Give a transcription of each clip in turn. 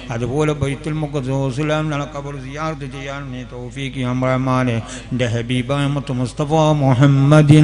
അതുപോലെ ബൈത്തുൽ മുഖദ്ദൂസിലാം ഞങ്ങളെ കബർ സിയാർത്ത് ചെയ്യാൻ നീ തൗഫീഖ് ചെയ്യാൻ റഹ്മാനെ എൻ്റെ ഹബീബായ മുത്ത് മുസ്തഫ മുഹമ്മദിൻ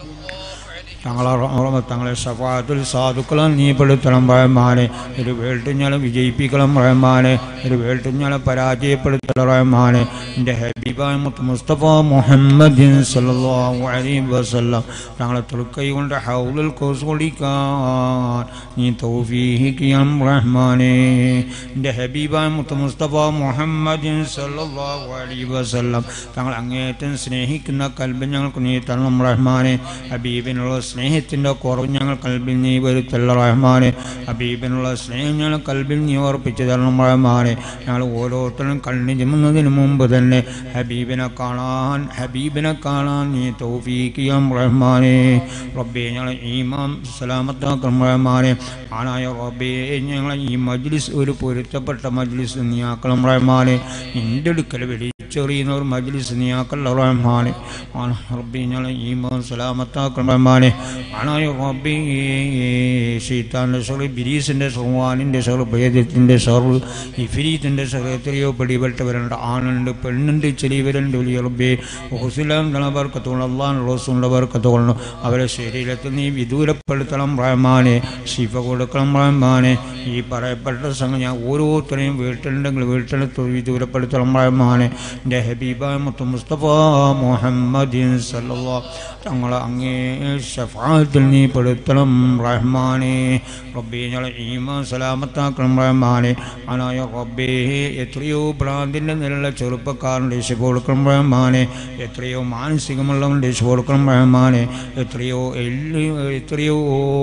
തങ്ങളെ റഹ്മ- തങ്ങളെ ഷഫാത്തുൽ സാധുക്കളും നീ പെടുത്തണം റഹ്മാനെ ഒരു വേൾട്ടുഞ്ഞാലും വിജയിപ്പിക്കണം റഹ്മാനെ ഒരു വേൾട്ടുഞ്ഞാലും പരാജയപ്പെടുത്തണം റഹ്മാനെ എൻ്റെ ഹബീബായ മുത്ത് മുസ്തഫ മുഹമ്മദിൻ സല്ലല്ലാഹു അലൈഹി വസല്ലം തങ്ങളെ തുറക്കൈ കൊണ്ട് ഹൗലുൽ കോസ് കുടിക്കാൻ നീ തൗഫീഹിക്കാം റഹ്മാനെ എൻ്റെ ഹബീബായ മുത്ത് മുസ്തഫ മുഹമ്മദിൻ സല്ലല്ലാഹു അലൈഹി വസല്ലം തങ്ങൾ അങ്ങേറ്റം സ്നേഹിക്കുന്ന കൽബ് ഞങ്ങൾക്ക് നീ തരണം റഹ്മാനെ ഹബീബിനുള്ള സ്നേഹത്തിൻ്റെ കുറവ് ഞങ്ങൾ കൽബിൽ നീ വരുത്തല്ല റഹ്മാനെ ഹബീബിനുള്ള സ്നേഹം ഞങ്ങൾ കൽബിൽ നീ ഓർപ്പിച്ചു തരണം റഹ്മാനെ ഞങ്ങൾ ഓരോരുത്തരും കണ്ണു ചിമ്മുന്നതിന് മുമ്പ് തന്നെ ഹബീബിനെ കാണാൻ ഹബീബിനെ കാണാൻ നീ തൗഫീഖിയം റഹ്മാനെ റബ്ബെ ഞങ്ങളെ ഈമാം സലാമത്താക്കണം റഹ്മാനെ ആനായ റബ്ബെ ഞങ്ങളെ ഈ മജ്ലിസ് ഒരു പൊരുത്തപ്പെട്ട മജ്ലിസ് നീ ആക്കണം റഹ്മാനെ നിന്റെ അടുക്കൽ വലിച്ചെറിയുന്ന ഒരു മജ്ലിസ് നീ ആക്കല്ല റഹ്മാനെ ആന റബ്ബെ ഞങ്ങളെ ഈമാൻ സലാമത്താക്കണം റഹ്മാനെ ആനായ റബ്ബെ ഷെയ്ത്താൻ്റെ ഷെറ് ബിരീസിൻ്റെ ഷെർവാനിൻ്റെ ഷെറ് ഭേദത്തിൻ്റെ ഷെറ് ഇഫിരീത്തിൻ്റെ ഷെറ് എത്രയോ പിടിപെട്ടവരുണ്ട് ആണുണ്ട് പെണ്ണുണ്ട് ചെറിയവരുണ്ട് വലിയ റബ്ബെ ഹുസിലാം ബർക്കത്തോളം അള്ളാൻ റോസുള്ള ബർക്കത്തോളം അവരെ ശരീരത്തിൽ നീ വിദൂരപ്പെടുത്തണം റഹ്മാനെ ശിഫ കൊടുക്കണം റഹ്മാനെ ഈ പറയപ്പെട്ട സംഘം ഞാൻ ഓരോരുത്തരെയും വീട്ടിലുണ്ടെങ്കിൽ വീട്ടിലെത്ത് വിദൂരപ്പെടുത്തണം റഹ്മാനെ എൻ്റെ ഹബീബായ മുത്ത് മുസ്തഫ മുഹമ്മദിൻ സല്ലല്ലാഹു തങ്ങളെ അങ്ങേ ഷഫാത്തിൽ നീ പെടുത്തണം റഹ്മാനെ റബ്ബെ ഞങ്ങളെ ഈമാൻ സലാമത്താക്കണം റഹ്മാനെ ആനായ റബ്ബേ എത്രയോ ഭ്രാന്തിൻ്റെ നിലുള്ള ചെറുപ്പക്കാരൻ രക്ഷ കൊടുക്കണം റഹ്മാനെ എത്രയോ മാനസികമുള്ളവൻ രക്ഷ കൊടുക്കണം റഹ്മാനെ എത്രയോ എല്ല് എത്രയോ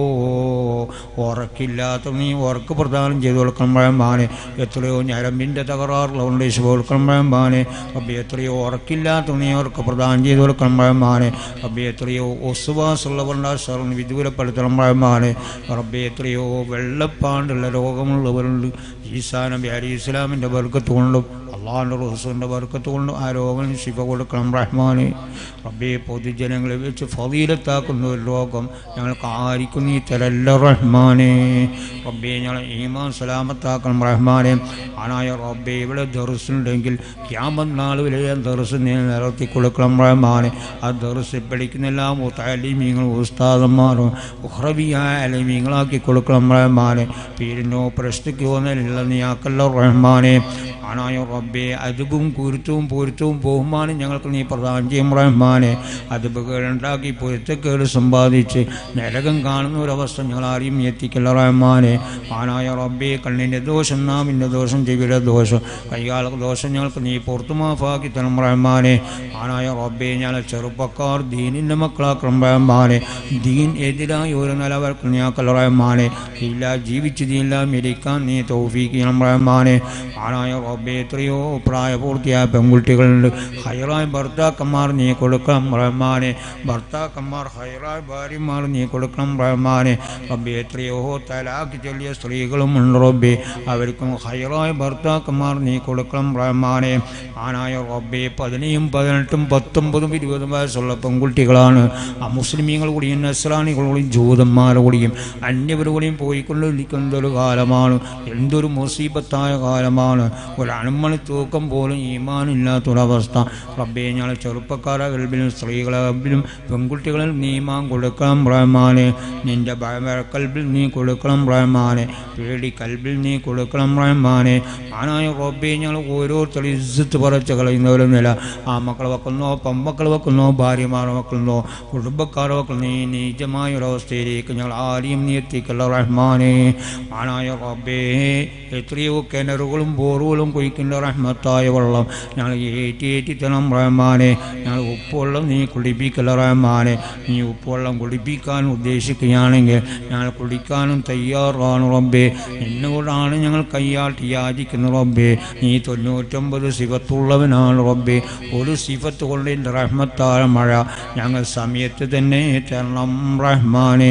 ഉറക്കില്ലാത്ത നീ ഉറക്ക് പ്രദാനം ചെയ്തു കൊടുക്കണം റഹ്മാനെ എത്രയോ ഞരമ്പിൻ്റെ തകരാറുള്ളവൻ രക്ഷ കൊടുക്കണം റഹ്മാനെ റബ്ബെ എത്രയോ ഉറക്കില്ലാത്ത നീ ഉറക്ക് പ്രദാനം ചെയ്തു കൊടുക്കണം റഹ്മാനെ റബ്ബെ എത്രയോ ഒസുവാസുള്ളവരുടെ ശരണം വിദൂരപ്പെടുത്തണം റഹ്മാനെ റബ്ബെ എത്രയോ വെള്ളപ്പാണ്ടുള്ള രോഗമുള്ളവരുണ്ട് ഈസാ നബി അലി ഇസ്ലാമിൻ്റെ ബർക്കത്ത് കൊണ്ടും അള്ളാഹിൻ്റെ റസൂലിൻ്റെ ബർക്കത്ത് കൊണ്ടും ആ രോഗം ശിവ കൊടുക്കണം റഹ്മാനെ റബ്ബെ പൊതുജനങ്ങളെ വെച്ച് ഫതീലത്താക്കുന്ന ഒരു രോഗം ഞങ്ങൾക്ക് ആർക്കും നീ തരല്ല റഹ്മാനെ റബ്ബെ ഞങ്ങളെ ഈമാൻ സലാമത്താക്കണം റഹ്മാനെ ആനായ റബ്ബെ ഇവിടെ ദർസുണ്ടെങ്കിൽ ക്യാമൻ നാൾ വരെ ദർസ് നീ നിലർത്തി കൊടുക്കണം റഹ്മാനെ ആ ദർസ് പഠിക്കുന്ന എല്ലാ മുത്തലിമീങ്ങളും ഉസ്താദന്മാരും ഉഹ്റബിയായ അലിമീങ്ങളാക്കി കൊടുക്കണം റഹ്മാനെ പീരിനോ പ്രശ്നയ്ക്ക് പോകുന്നതിലുള്ള നീയാക്കല്ല റഹ്മാനെ ആനായ റബ്ബെ അതുബും കുരുത്തവും പൊരുത്തവും ബഹുമാനം ഞങ്ങൾക്ക് നീ പ്രദാനം ചെയ്യും റഹ്മാനെ അതുബ് കേടുണ്ടാക്കി പൊരുത്തക്കേട് സമ്പാദിച്ച് നരകം കാണുന്ന ഒരവസ്ഥ ഞങ്ങൾ ആരെയും എത്തിക്കല്ല റഹ്മാനെ ആനായ റബ്ബെ കണ്ണിൻ്റെ ദോഷം നാമിൻ്റെ ദോഷം ചെവിയുടെ ദോഷം കൈകാല ദോഷം ഞങ്ങൾക്ക് നീ പുറത്തു മാഫാക്കി തരണം റഹ്മാനെ ആനായ റബ്ബെ ഞങ്ങളെ ചെറുപ്പക്കാർ ദീനിൻ്റെ മക്കളാക്കണം റഹ്മാനെ ദീൻ എതിരായി ഒരു നിലവർക്ക് നീയാക്കല്ല റഹ്മാനെ ഇല്ല ജീവിച്ച് ദീനില്ല മരിക്കാൻ നീ തൗഫീക്ക് ചെയ്യണം റഹ്മാനെ ആനായ റബ്ബെ എത്രയോ പ്രായപൂർത്തിയായ പെൺകുട്ടികളുണ്ട് ഹൈറായ ഭർത്താക്കന്മാർ നീ കൊടുക്കണം റഹ്മാനെ ഭർത്താക്കന്മാർ ഹൈറായ ഭാര്യമാർ നീ കൊടുക്കണം റഹ്മാനെ റബ്ബെ എത്രയോ തലാക്ക് ചൊല്ലിയ സ്ത്രീകളും ഉണ്ട് റബ്ബെ അവർക്കും ഹൈറായ ഭർത്താക്കന്മാർ നീ കൊടുക്കണം റഹ്മാനെ ആനായ റബ്ബെ പതിനെയും പതിനെട്ടും പത്തൊമ്പതും ഇരുപതും വയസ്സുള്ള പെൺകുട്ടികളാണ് ആ മുസ്ലിമീങ്ങൾ കൂടിയും നസ്രാനികൾ കൂടിയും ജൂതന്മാർ കൂടിയും അന്യവർ കൂടിയും പോയിക്കൊണ്ടിരിക്കുന്ന ഒരു കാലമാണ് എന്തൊരു മുസീബത്തായ കാലമാണ് ഒരു അണുമണി തൂക്കം പോലും ഈമാനില്ലാത്തൊരവസ്ഥ റബ്ബെ ഞങ്ങളെ ചെറുപ്പക്കാരെ കൽബിലും സ്ത്രീകളെ കൽബിലും പെൺകുട്ടികളിൽ നീമാൻ കൊടുക്കണം റഹ്മാനെ നിന്റെ കൽബിൽ നീ കൊടുക്കണം റഹ്മാനെ പേടി കൽബിൽ നീ കൊടുക്കണം റഹ്മാനെ ആനായ റബ്ബെ ഞങ്ങൾ ഓരോരുത്തരും ഇസ്സത്ത് പറച്ച് കളയുന്നവരൊന്നുമില്ല ആ മക്കളെ വെക്കുന്നോ പെമ്മക്കൾ വെക്കുന്നോ ഭാര്യമാരെ വെക്കുന്നോ കുടുംബക്കാരെ വെക്കുന്നു നീ നീചമായ ഒരവസ്ഥയിലേക്ക് ഞങ്ങൾ ആരെയും നീ എത്തിക്കല്ല റഹ്മാനെ ആനായ റബ്ബേ എത്രയോ കിണറുകളും ബോറുകളും കുഴിക്കുന്ന റഹ്മത്തായ വെള്ളം ഞങ്ങൾ ഏറ്റി ഏറ്റി തരണം റഹ്മാനെ ഞങ്ങൾ ഉപ്പുവെള്ളം നീ കുടിപ്പിക്കല്ല റഹ്മാനെ നീ ഉപ്പുവെള്ളം കുടിപ്പിക്കാൻ ഉദ്ദേശിക്കുകയാണെങ്കിൽ ഞങ്ങൾ കുടിക്കാനും തയ്യാറാണ് റബ്ബേ എന്നോടാണ് ഞങ്ങൾ കയ്യാട്ടി യാചിക്കുന്ന റബ്ബേ നീ തൊണ്ണൂറ്റൊമ്പത് സിഫത്തുള്ളവനാണ് റബ്ബേ ഒരു സിഫത്ത് കൊണ്ട് എൻ്റെ റഹ്മത്തായ മഴ ഞങ്ങൾ സമയത്ത് തന്നെ തരണം റഹ്മാനെ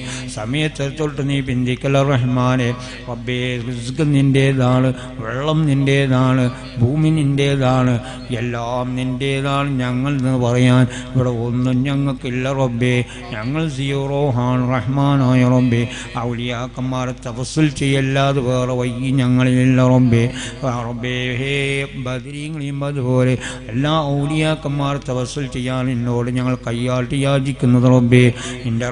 സമയത്ത് തൊട്ട് നീ പിന്തിക്കല റഹ്മാനെ റബ്ബേ റിസ്ക് നിൻ്റേതാണ് വെള്ളം നിൻ്റേതാണ് ഭൂമി നിൻ്റേതാണ് എല്ലാം നിൻ്റേതാണ് ഞങ്ങൾ എന്ന് പറയാൻ ഇവിടെ ഒന്നും ഞങ്ങൾക്കില്ല റബ്ബേ ഞങ്ങൾ സീറോ ഹാൻ റഹ്മാനായ റബ്ബേ ഔലിയാക്കന്മാരെ തപസ്സിൽ ചെയ്യല്ലാതെ വേറെ വൈകി ഞങ്ങളിലില്ല റബ്ബേ ആ റബ്ബേ ഹേ ബദരീങ്ങളെയും അതുപോലെ എല്ലാ ഔലിയാക്കന്മാർ തപസ്സിൽ ചെയ്യാൻ എന്നോട് ഞങ്ങൾ കയ്യാട്ടി യാചിക്കുന്നത് റബ്ബേ നിന്റെ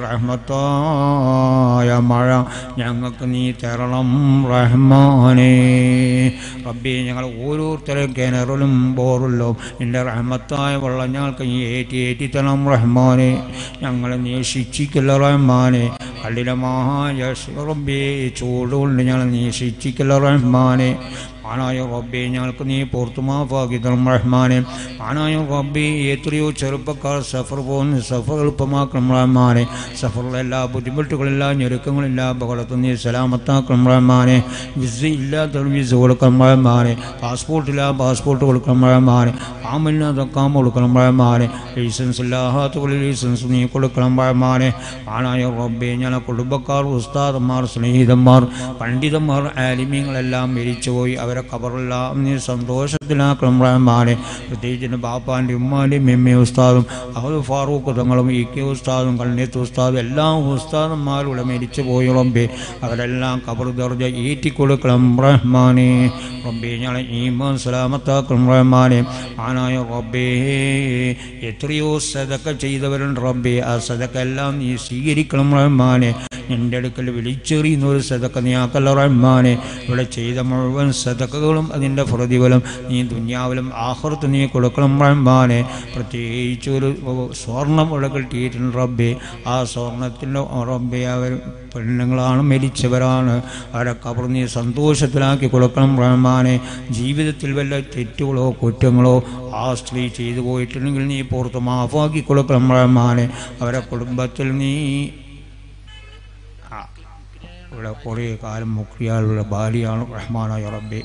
റഹ്മത്തായ മഴ ഞങ്ങൾക്ക് നീ തരണം റഹ്മാനേ റബ്ബേ ഞങ്ങൾ ഓരോരുത്തരെ കിണറിലും ബോറിലും നിന്റെ റഹ്മത്തായ വെള്ളം ഞങ്ങൾക്ക് നീ ഏറ്റി ഏറ്റി തരണം റഹ്മാനെ ഞങ്ങളെ നീ ശിക്ഷിക്കല്ല റഹ്മാനെ കഠിനമായ റബ്ബേ ചൂടുകൊണ്ട് ഞങ്ങൾ നീ ശിക്ഷിക്കല്ല റഹ്മാനെ ആനായ റബ്ബെ ഞങ്ങൾക്ക് നീ പുറത്തു മാഫാക്കി തരണം റഹ്മാനെ ആനായ റബ്ബെ എത്രയോ ചെറുപ്പക്കാർ സഫർ പോകുന്ന സഫർ എളുപ്പമാക്കണം റഹ്മാനെ സഫറിലെ എല്ലാ ബുദ്ധിമുട്ടുകളെല്ലാം ഞെരുക്കങ്ങളില്ല അപകടത്തിൽ നീ സലാമത്താക്കണം റഹ്മാനെ വിസ ഇല്ലാത്തവർ വിസ കൊടുക്കണം റഹ്മാനെ പാസ്പോർട്ടില്ല പാസ്പോർട്ട് കൊടുക്കണം റഹ്മാനെ ആമില്ലാത്ത കാമ കൊടുക്കണം റഹ്മാനെ ലൈസൻസ് ഇല്ലാത്തവരിൽ ലൈസൻസ് നീ കൊടുക്കണം റഹ്മാനെ ആനായ റബ്ബെ ഞങ്ങളെ കുടുംബക്കാർ ഉസ്താദന്മാർ സ്നേഹിതന്മാർ പണ്ഡിതന്മാർ ആലിമ്യങ്ങളെല്ലാം മരിച്ചുപോയി അവരെ കബറെല്ലാം നീ സന്തോഷത്തിലാക്കണം റഹ്മാനെ പ്രത്യേകിച്ച് ബാപ്പാൻ്റെ ഉമ്മാൻ്റെയും എമ്മ ഉസ്താദും അഹമ്മദ് ഫാറൂഖ് തങ്ങളും ഇ കെ ഉസ്താദും കണ്ണേത്ത് ഉസ്താദും എല്ലാ ഉസ്താദന്മാരുടെ മരിച്ചു പോയി റബ്ബെ അവരെല്ലാം കബർ ദർജ ഏറ്റിക്കൊടുക്കണം റഹ്മാനെ റബ്ബെ ഞങ്ങളെ ഈമാൻ സലാമത്താക്കണം റഹ്മാനെ ആനായ റബ്ബേ എത്രയോ സദക്ക ചെയ്തവരുണ്ട് റബ്ബെ ആ സദക്ക എല്ലാം നീ സ്വീകരിക്കണം റഹ്മാനെ എൻ്റെ അടുക്കൽ വിളിച്ചെറിയുന്ന ഒരു സദക്ക നീ ആക്കല്ല റഹ്മാനെ ഇവിടെ ചെയ്ത മുഴുവൻ സദക്കകളും അതിൻ്റെ പ്രതിഫലം നീ ദുന്യാവിലും ആഹൃത്ത് നീ കൊടുക്കണം റഹ്മാനെ പ്രത്യേകിച്ച് ഒരു സ്വർണം ഇവിടെ കിട്ടിയിട്ടുണ്ട് റബ്ബെ ആ സ്വർണത്തിൻ്റെ റബ്ബെ അവർ പെണ്ണുങ്ങളാണ് മരിച്ചവരാണ് അവരെ കബർ നീ സന്തോഷത്തിലാക്കി കൊടുക്കണം റഹ്മാനെ ജീവിതത്തിൽ വല്ല തെറ്റുകളോ കുറ്റങ്ങളോ ആ സ്ത്രീ ചെയ്തു പോയിട്ടുണ്ടെങ്കിൽ നീ പുറത്ത് മാഫാക്കി കൊടുക്കണം റഹ്മാനെ അവരെ കുടുംബത്തിൽ നീ ആ, ഇവിടെ കുറേ കാലം മുക്രിയാളുടെ ഭാര്യയാണ് റഹ്മാനായ റബ്ബെ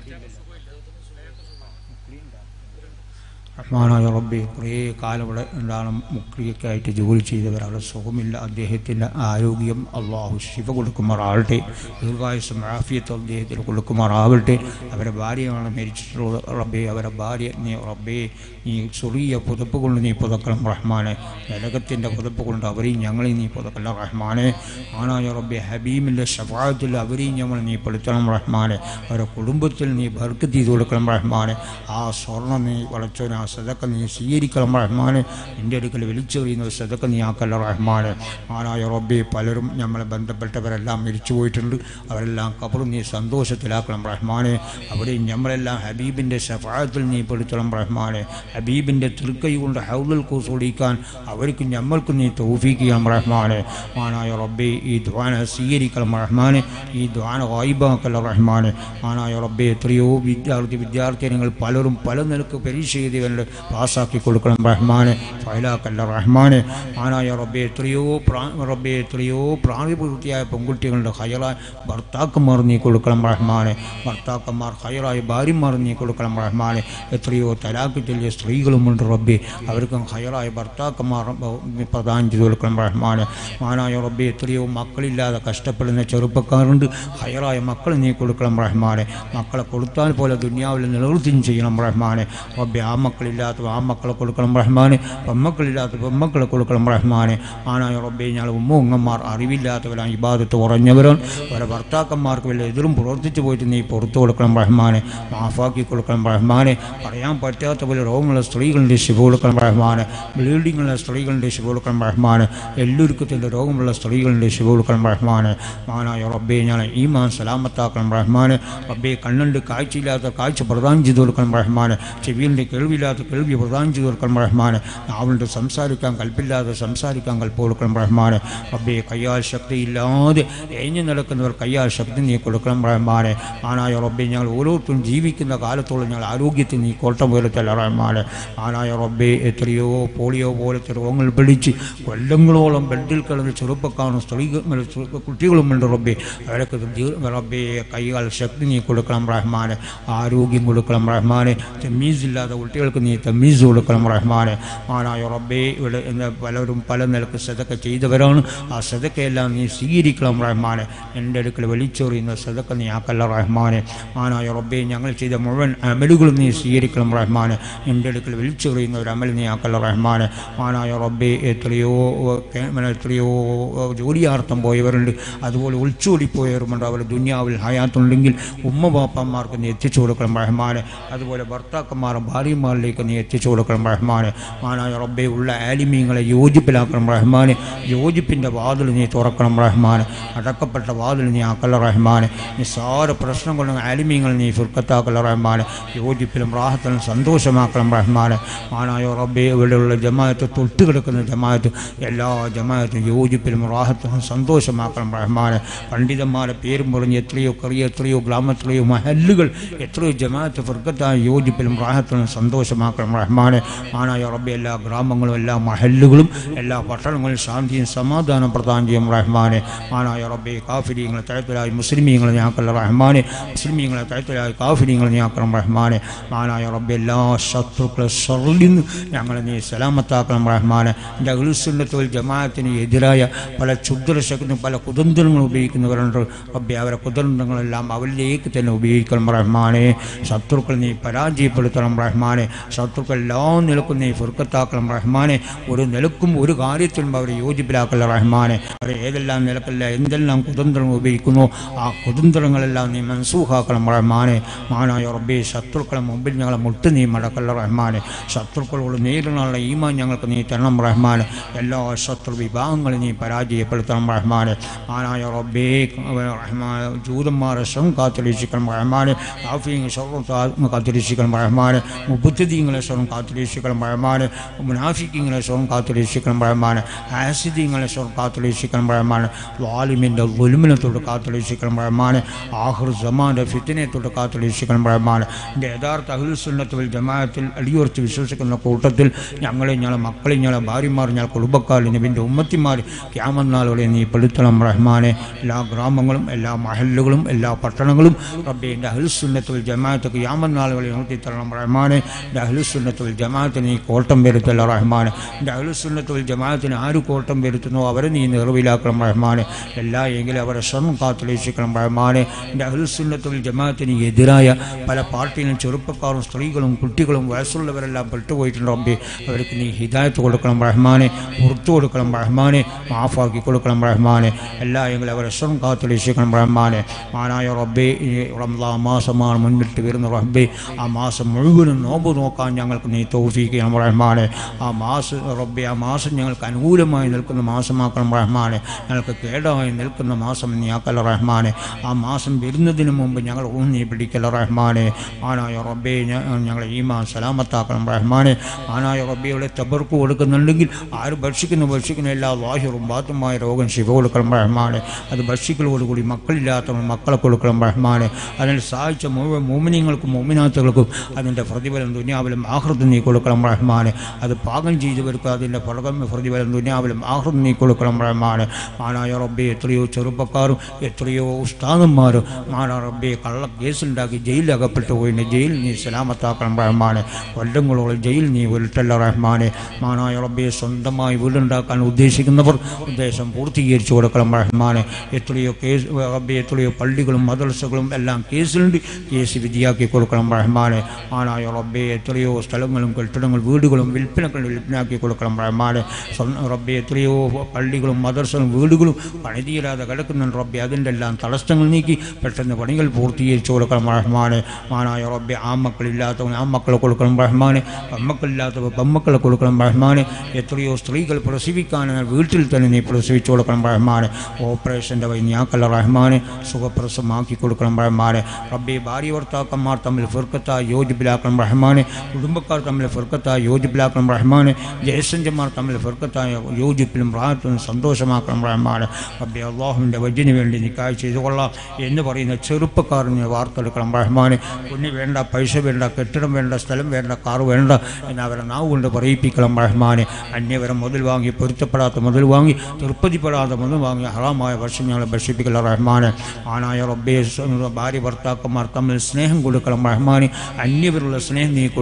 റഹ്മാനായ റബ്ബെ കുറേ കാലം ഇവിടെ എന്താണ് മുക്രിയൊക്കെയായിട്ട് ജോലി ചെയ്തവർ അവിടെ സുഖമില്ല അദ്ദേഹത്തിൻ്റെ ആരോഗ്യം അള്ളാഹു ശിവ കൊടുക്കുമാറാവട്ടെ ദീർഘായുസം ആഫിയത്ത് അദ്ദേഹത്തിന് കൊടുക്കുമാറാവട്ടെ അവരെ ഭാര്യയാണ് മരിച്ചിട്ടുള്ളത് റബ്ബെ അവരെ ഭാര്യ നീ റബ്ബെ നീ ചെറിയ പുതപ്പ് കൊണ്ട് നീ പുതക്കണം റഹ്മാനെ നരകത്തിൻ്റെ പുതപ്പ് കൊണ്ട് അവരെയും ഞങ്ങളെയും നീ പുതക്കണം റഹ്മാനെ ആനായ റബ്ബെ ഹബീമിൻ്റെ ഷഫായത്തിൽ അവരെയും ഞങ്ങൾ നീ പെടുത്തണം റഹ്മാനെ അവരുടെ കുടുംബത്തിൽ നീ ബർക്കത്ത് ചെയ്ത് കൊടുക്കണം റഹ്മാനെ ആ സ്വർണ്ണം നീ വളച്ചോനെ ആ സദക്ക നീ സ്വീകരിക്കണം റഹ്മാനെ എൻ്റെ അടുക്കൽ വിളിച്ചെറിയുന്ന ഒരു സദക്ക നീ ആക്കല്ല റഹ്മാനെ ആനായ റബ്ബെ പലരും നമ്മളെ ബന്ധപ്പെട്ടവരെല്ലാം മരിച്ചു പോയിട്ടുണ്ട് അവരെല്ലാം കബറും നീ സന്തോഷത്തിലാക്കണം റഹ്മാനെ അവിടെയും നമ്മളെല്ലാം ഹബീബിൻ്റെ ഷഫായത്തിൽ നീ പെടുത്തണം റഹ്മാനെ ഹബീബിൻ്റെ തൃക്കൈ കൊണ്ട് ഹൗദൽ കൂസൊടിക്കാൻ അവർക്ക് ഞമ്മൾക്ക് നീ തൗഫീക്കിയാം റഹ്മാനെ മാനായ റബ്ബെ ഈ ദ്വാന സ്വീകരിക്കണം റഹ്മാനെ ഈ ദ്വാന വായിബാക്കല്ല റഹ്മാനെ മാനായ റബ്ബെ എത്രയോ വിദ്യാർത്ഥി വിദ്യാർത്ഥിനികൾ പലരും പല നിലക്ക് പരീക്ഷ എഴുതിയവരുടെ പാസ്സാക്കി കൊടുക്കണം റഹ്മാനെ ഫയലാക്കല്ല റഹ്മാനെ മാനായ റബ്ബെ എത്രയോ പ്രാ റബ്ബെ എത്രയോ പ്രായപൂർത്തിയായ പെൺകുട്ടികളുടെ ഹയറായ ഭർത്താക്കന്മാർ നീ കൊടുക്കണം റഹ്മാനെ ഭർത്താക്കന്മാർ ഹയറായ ഭാര്യമാർ നീ കൊടുക്കണം റഹ്മാനെ എത്രയോ തലാക്ക് ചെല്ലിയ സ്ത്രീകളുമുണ്ട് റബ്ബെ അവർക്കും ഹയറായ ഭർത്താക്കന്മാർ പ്രദാനം ചെയ്ത് കൊടുക്കണം റഹ്മാനെ മാനായ റബ്ബെ എത്രയോ മക്കളില്ലാതെ കഷ്ടപ്പെടുന്ന ചെറുപ്പക്കാരുണ്ട് ഹയറായ മക്കൾ നീ കൊടുക്കണം റഹ്മാനെ മക്കളെ കൊടുത്താൽ പോലെ ദുനിയാവിൽ നിലനിർത്തുകയും ചെയ്യണം റഹ്മാനെ റബ്ബെ ആ മക്കളില്ലാത്ത ആ മക്കളെ കൊടുക്കണം റഹ്മാനെ പെമ്മക്കളില്ലാത്ത പെമ്മക്കളെ കൊടുക്കണം റഹ്മാനെ ആനായ റബ്ബെ ഞങ്ങൾ ഉമ്മ ഉങ്ങന്മാർ അറിവില്ലാത്തവരാണ് ഇബാദത്ത് കുറഞ്ഞവരാണ് അവരെ ഭർത്താക്കന്മാർക്ക് വല്ല എതിരും പ്രവർത്തിച്ചു പോയിട്ട് നീ പുറത്തു കൊടുക്കണം റഹ്മാനെ മാഫാക്കി കൊടുക്കണം റഹ്മാനെ പറയാൻ പറ്റാത്ത പോലെ രോഗമുള്ള സ്ത്രീകളുടെ ശിവ കൊടുക്കണം റഹ്മാനെ ബ്ലീഡിങ്ങുള്ള സ്ത്രീകളുടെ ശിവ കൊടുക്കണം റഹ്മാനെ എല്ലൊരുക്കത്തിൻ്റെ രോഗമുള്ള സ്ത്രീകളുടെ ശിവ കൊടുക്കണം റഹ്മാനെ മാനായ റബ്ബെ ഞാൻ ഈ മാൻ സലാമത്താക്കണം റഹ്മാനെ റബ്ബെ കണ്ണുണ്ട് കാഴ്ചയില്ലാത്ത കാഴ്ച പ്രദാനം ചെയ്ത് കൊടുക്കണം റഹ്മാനെ ചെവിയുടെ കേൾവിയില്ലാത്ത കേൾവി പ്രദാനം ചെയ്ത് കൊടുക്കണം റഹ്മാനെ നാവുണ്ട് സംസാരിക്കാൻ കൽപ്പില്ലാതെ സംസാരിക്കാൻ കൽപ്പ് കൊടുക്കണം റഹ്മാനെ റബ്ബെ കയ്യാൽ ശക്തിയില്ലാതെ എഴിഞ്ഞു നടക്കുന്നവർ കയ്യാൽ ശക്തി നീ കൊടുക്കണം റഹ്മാനെ ആനായ റബ്ബെ ഞങ്ങൾ ഓരോരുത്തരും ജീവിക്കുന്ന കാലത്തോളം ഞങ്ങൾ ആരോഗ്യത്തിൽ നീ കോട്ടം പോലത്തല്ല റഹ്മാനെ ആനായ റബ്ബെ എത്രയോ പോളിയോ പോലത്തെ രോഗങ്ങൾ പിടിച്ച് കൊല്ലങ്ങളോളം ബെഡിൽ കിടന്ന് ചെറുപ്പക്കാരും സ്ത്രീകൾ കുട്ടികളുമുണ്ട് റബ്ബെ അവരൊക്കെ ദീർ- റബ്ബെ കൈകാൽ ശക്തി നീ കൊടുക്കണം റഹ്മാനെ ആരോഗ്യം കൊടുക്കണം റഹ്മാനെ തെമ്മീസില്ലാത്ത കുട്ടികൾക്ക് കുട്ടികൾക്ക് നീ തമീസ് കൊടുക്കണം റഹ്മാനെ മാനായ റബ്ബേ ഇവിടെ ഇന്ന് പലരും പല നിലക്ക് സദക്ക ചെയ്തവരാണ് ആ സദക്കയെല്ലാം നീ സ്വീകരിക്കണം റഹ്മാനെ എൻ്റെ അടുക്കൽ വലിച്ചെറിയുന്ന സദക്ക നീ ആക്കല്ല റഹ്മാനെ മാനായ റബ്ബേ ഞങ്ങൾ ചെയ്ത മുഴുവൻ അമലുകളും നീ സ്വീകരിക്കണം റഹ്മാനെ എൻ്റെ അടുക്കൽ വലിച്ചെറിയുന്ന ഒരു അമൽ നീ ആക്കല്ല റഹ്മാനെ മാനായ റബ്ബേ എത്രയോ കേ- പിന്നെ എത്രയോ ജോലിയാർത്ഥം പോയവരുണ്ട് അതുപോലെ ഒളിച്ചോടിപ്പോയവരുമുണ്ട് അവർ ദുനിയാവിൽ ഹയാത്തുണ്ടെങ്കിൽ ഉമ്മ ബാപ്പന്മാർക്ക് നീ എത്തിച്ചു കൊടുക്കണം റഹ്മാനെ അതുപോലെ ഭർത്താക്കന്മാരും ഭാര്യമാരിലേക്ക് നീ എത്തിച്ചു കൊടുക്കണം റഹ്മാനെ മാനായ റബ്ബെ ഉള്ള ആലിമീങ്ങളെ യോജിപ്പിലാക്കണം റഹ്മാനെ യോജിപ്പിൻ്റെ വാതിൽ നീ തുറക്കണം റഹ്മാനെ അടക്കപ്പെട്ട വാതിൽ നീ ആക്കല്ല റഹ്മാനെ നിസ്സാര പ്രശ്നം കൊണ്ട് ആലിമീങ്ങൾ നീ ഫുർക്കത്താക്കല്ല റഹ്മാനെ യോജിപ്പിലും റാഹത്തിലും സന്തോഷമാക്കണം റഹ്മാനെ മാനായ റബ്ബെ ഇവിടെയുള്ള ജമാഅത്ത് തൊട്ട് കിടക്കുന്ന ജമാഅത്ത് എല്ലാ ജമാഅത്തും യോജിപ്പിലും റാഹത്തിലും സന്തോഷമാക്കണം റഹ്മാനെ പണ്ഡിതന്മാരെ പേരും പറഞ്ഞ് എത്രയോ കറിയ എത്രയോ ഗ്രാമത്തിലെയോ മഹല്ലുകൾ എത്രയോ ജമാഅത്ത് ഫുർക്കത്തായ യോജിപ്പിലും റാഹത്തിലും സന്തോഷമാക്കണം റഹ്മാനെ മാനായ റബ്ബെ എല്ലാ ഗ്രാമങ്ങളും എല്ലാ മഹല്ലുകളും എല്ലാ പട്ടണങ്ങളും ശാന്തിയും സമാധാനം പ്രദാനം ചെയ്യും റഹ്മാനെ മാനായ റബ്ബെ കാഫിരിയങ്ങളെ തഴത്തിലായി മുസ്ലിമീങ്ങളെ ഞാക്കല്ല റഹ്മാനെ മുസ്ലിമീങ്ങളെ തഴത്തിലായി കാഫിരിയങ്ങളെ ഞാക്കണം റഹ്മാനെ മാനായ റബ്ബെ എല്ലാ ശത്രുക്കളെ ഷറിൽ നിന്ന് ഞങ്ങളെ നീ സലാമത്താക്കണം റഹ്മാനെ എൻ്റെ അഖിലുസുന്നത്തുൽ ജമാഅത്തിന് എതിരായ പല ക്ഷുദ്രശക്തിയും പല കുതന്ത്രങ്ങളും ഉപയോഗിക്കുന്നവരുണ്ട് റബ്ബെ അവരെ കുതന്ത്രങ്ങളെല്ലാം അവരിലേക്ക് തന്നെ ഉപയോഗിക്കണം റഹ്മാനെ ശത്രുക്കൾ നീ പരാജയപ്പെടുത്തണം റഹ്മാനെ ശത്രുക്കൾ എല്ലാ നിലക്കും നീ ഫുർക്കത്താക്കണം റഹ്മാനെ ഒരു നിലക്കും ഒരു കാര്യത്തിലും അവരെ യോജിപ്പിലാക്കല്ല റഹ്മാനെ അവർ ഏതെല്ലാം നിലക്കല്ല എന്തെല്ലാം കുതന്ത്രങ്ങൾ ഉപയോഗിക്കുന്നു ആ കുതന്ത്രങ്ങളെല്ലാം നീ മൻസൂഹാക്കണം റഹ്മാനെ മാനായ റബ്ബെ ശത്രുക്കളെ മുമ്പിൽ ഞങ്ങളെ മുട്ട് നീ മടക്കല്ല റഹ്മാനെ ശത്രുക്കളോട് നേരിടാനുള്ള ഈമാൻ ഞങ്ങൾക്ക് നീ തരണം റഹ്മാനെ എല്ലാ ശത്രു വിഭാഗങ്ങളും നീ പരാജയപ്പെടുത്തണം റഹ്മാനെ മാനായ റബ്ബേ റഹ്മാൻ ജൂതന്മാരെ ശ്രമം കാത്തുരക്ഷിക്കണം റഹ്മാനെ ആഫിയങ്ങൾ ശ്രമം കാത്തുരക്ഷിക്കണം റഹ്മാനെ മുബുദ്ധീങ്ങളെ ശ്രമം കാത്തുരക്ഷിക്കണം റഹ്മാനെ മുനാഫിക്കിങ്ങളെ ശ്രമം കാത്തുരക്ഷിക്കണം റഹ്മാനെ ആസിദീങ്ങളെ ശ്രമം കാത്തുരക്ഷിക്കണം റഹ്മാനെ വാലിമിൻ്റെ ഒലുമിനെ തൊട്ട് കാത്തുരക്ഷിക്കണം റഹ്മാനെ ആഹുർ സമാൻ്റെ ഫിത്തിനെ തൊട്ട് കാത്തുരക്ഷിക്കണം റഹ്മാനെ എൻ്റെ യഥാർത്ഥ അഹിൽസുന്നത്തിൽ ജമാഅത്തിൽ അടിയുറച്ച് വിശ്വസിക്കുന്ന കൂട്ടത്തിൽ ഞങ്ങളെ ഞങ്ങളെ മക്കളെ ഞങ്ങളെ ഭാര്യമാർ ഞങ്ങളെ കുടുംബക്കാർ നബിൻ്റെ ഉമ്മത്തിമാർ ക്യാമന്നാളുകളെ നീ പെടുത്തണം റഹ്മാനെ എല്ലാ ഗ്രാമങ്ങളും എല്ലാ മഹല്ലുകളും എല്ലാ പട്ടണങ്ങളും റബ്ബെ എൻ്റെ അഹിൽസുന്നത്തുൽ ജമാഅത്ത് ക്യാമന്നാളുകളെ നിർത്തി തരണം റഹ്മാനെ എൻ്റെ അഹിൽസുന്നത്തുൽ ജമാഅത്തിന് നീ കോട്ടം വരുത്തല്ല റഹ്മാനെ എൻ്റെ അഹിൽസുന്നത്തുൽ ജമാഅത്തിന് ആര് കോട്ടം വരുത്തുന്നോ അവരെ നീ നിറവിലാക്കണം റഹ്മാനെ എല്ലാ എങ്കിലും അവരെ ശ്രമം കാത്തുരക്ഷിക്കണം റഹ്മാനെ എൻ്റെ അഹിൽസുന്നത്തുൽ ജമാഅത്തിന് എതിരായ പല പാർട്ടിയിലും ചെറുപ്പക്കാരും സ്ത്രീകളും കുട്ടികളും വയസ്സുള്ളവരെല്ലാം പെട്ടുപോയിട്ടുണ്ട് റബ്ബെ അവർക്ക് നീ ഹിദായത്ത് കൊടുക്കണം റഹ്മാനെ പുറത്തു കൊടുക്കണം റഹ്മാനെ മാഫാക്കി കൊടുക്കണം റഹ്മാനെ എല്ലാ എങ്കിലും അവരെ ശ്രമം കാത്തുരക്ഷിക്കണം റഹ്മാനെ മാനായ റബ്ബെ ഈ റംലാ മാസമാണ് മുന്നിട്ട് വരുന്ന റബ്ബെ ആ മാസം മുഴുവനും നോമ്പ് നോക്കാൻ ഞങ്ങൾക്ക് നീ തോഫിക്കണം റഹ്മാനെ ആ മാസം റബ്ബെ ആ മാസം ഞങ്ങൾക്ക് അനുകൂലമായി നിൽക്കുന്ന മാസമാക്കണം റഹ്മാനെ ഞങ്ങൾക്ക് കേടായി നിൽക്കുന്ന മാസം നീ ആക്കല്ല റഹ്മാനെ ആ മാസം വരുന്നതിന് മുമ്പ് ഞങ്ങൾ ഊന്നി പിടിക്കല്ല റഹ്മാനെ ആനായ റബ്ബെ ഞ- ഞങ്ങളെ ഈമാൻ സലാമത്താക്കണം റഹ്മാനെ ആനായ റബ്ബിയുടെ തബർക്ക് കൊടുക്കുന്നുണ്ടെങ്കിൽ ആര് ഭക്ഷിക്കുന്നു ഭക്ഷിക്കുന്ന എല്ലാ വാഹിറും ബാത്തുമായ രോഗം ശിവ കൊടുക്കണം റഹ്മാനെ അത് ഭക്ഷിക്കലോടുകൂടി മക്കളില്ലാത്തവർ മക്കളെ കൊടുക്കണം റഹ്മാനെ അതിന് സഹായിച്ച മുഴുവൻ മോമിനിയങ്ങൾക്കും മോമിനാത്തുകൾക്കും അതിൻ്റെ പ്രതിഫലം ദുനിയാവിലും ആഹൃതം നീ കൊടുക്കണം റഹ്മാനെ അത് പാകം ചെയ്തവർക്ക് അതിൻ്റെ ഫലകം പ്രതിഫലം ദുനിയാവിലും ആഹൃതം നീ കൊടുക്കണം റഹ്മാനെ മാനായ റബ്ബെ എത്രയോ ചെറുപ്പക്കാരും എത്രയോ ഉസ്താദന്മാരും മാനാ റബ്ബെ കള്ള കേസുണ്ടാക്കി ജയിലിൽ അകപ്പെട്ടു പോയിട്ടുണ്ട് ജയിൽ നീ സലാമത്താക്കണം റഹ്മാനെ കൊല്ലങ്ങളോളം ജയിൽ നീ ഉരുട്ടല്ല റഹ്മാനെ മാനായ റബ്ബെ സ്വന്തമായി വീടുണ്ടാക്കാൻ ഉദ്ദേശിക്കുന്നവർ ഉദ്ദേശം പൂർത്തീകരിച്ചു കൊടുക്കണം റഹ്മാനെ എത്രയോ കേസ് റബ്ബെ എത്രയോ പള്ളികളും മദ്രസകളും എല്ലാം കേസിലുണ്ട് കേസ് വിധിയാക്കി കൊടുക്കണം റഹ്മാനെ മാനായ റബ്ബെ എത്രയോ സ്ഥലങ്ങളും കെട്ടിടങ്ങളും വീടുകളും വിൽപ്പനകൾ വിൽപ്പനാക്കി കൊടുക്കണം റഹ്മാനെ സ്വന്തം റബ്ബെ എത്രയോ പള്ളികളും മദർസകളും വീടുകളും പണിതീരാതെ കിടക്കുന്നുണ്ട് റബ്ബെ അതിൻ്റെ എല്ലാം തടസ്സങ്ങൾ നീക്കി പെട്ടെന്ന് പണികൾ പൂർത്തീകരിച്ചു കൊടുക്കണം റഹ്മാനെ മാനായ റബ്ബെ ആ മക്കളില്ലാത്തവൻ ആ മക്കളെ കൊടുക്കണം റഹ്മാനെ പെമ്മക്കളില്ലാത്തവർ പെമ്മക്കളെ കൊടുക്കണം റഹ്മാനെ എത്രയോ സ്ത്രീകൾ പ്രസവിക്കാനാണ് വീട്ടിൽ തന്നെ നീ പ്രസവിച്ചു കൊടുക്കണം റഹ്മാനെ ഓപ്പറേഷൻ്റെ വഴി ഞാക്കല്ല റഹ്മാനെ സുഖപ്രസവമാക്കി കൊടുക്കണം റഹ്മാനെ റബ്ബെ ഭാര്യ ഭർത്താക്കന്മാർ തമ്മിൽ ഫിർക്കത്തായി യോജിപ്പിലാക്കണം റഹ്മാനെ കുടുംബക്കാർ തമ്മിൽ ഫിർക്കത്തായി യോജിപ്പിലാക്കണം റഹ്മാനെ ജ്യേഷ്ഠന്മാർ തമ്മിൽ ഫിർക്കത്തായ യോജിപ്പിലും റാഹത്തിലും സന്തോഷമാക്കണം റഹ്മാനെ റബ്ബെ അള്ളാഹുവിൻ്റെ വജ്ജിന് വേണ്ടി നിക്കായ് ചെയ്തു കൊള്ളാം എന്ന് പറയുന്ന ചെറുപ്പക്കാരനെ വാർത്തെടുക്കണം റഹ്മാനെ പൊന്നി വേണ്ട പൈസ വേണ്ട കെട്ടിടം വേണ്ട സ്ഥലം വേണ്ട കാർ വേണ്ട എന്ന് അവരെ നാവ് കൊണ്ട് പറയിപ്പിക്കണം റഹ്മാനെ അന്യവരം മുതൽ വാങ്ങി പൊരുത്തപ്പെടാത്ത മുതൽ വാങ്ങി തൃപ്തിപ്പെടാത്ത മുതൽ വാങ്ങി ഹറാമായ വർഷം ഞങ്ങളെ ഭക്ഷിപ്പിക്കണം റഹ്മാനെ ആനായ റബ്ബെ സ്വ- ഭാര്യ ഭർത്താക്കന്മാർ തമ്മിൽ സ്നേഹം കൊടുക്കണം റഹ്മാനെ അന്യവരുള്ള സ്നേഹം നീ കൊടുക്കണം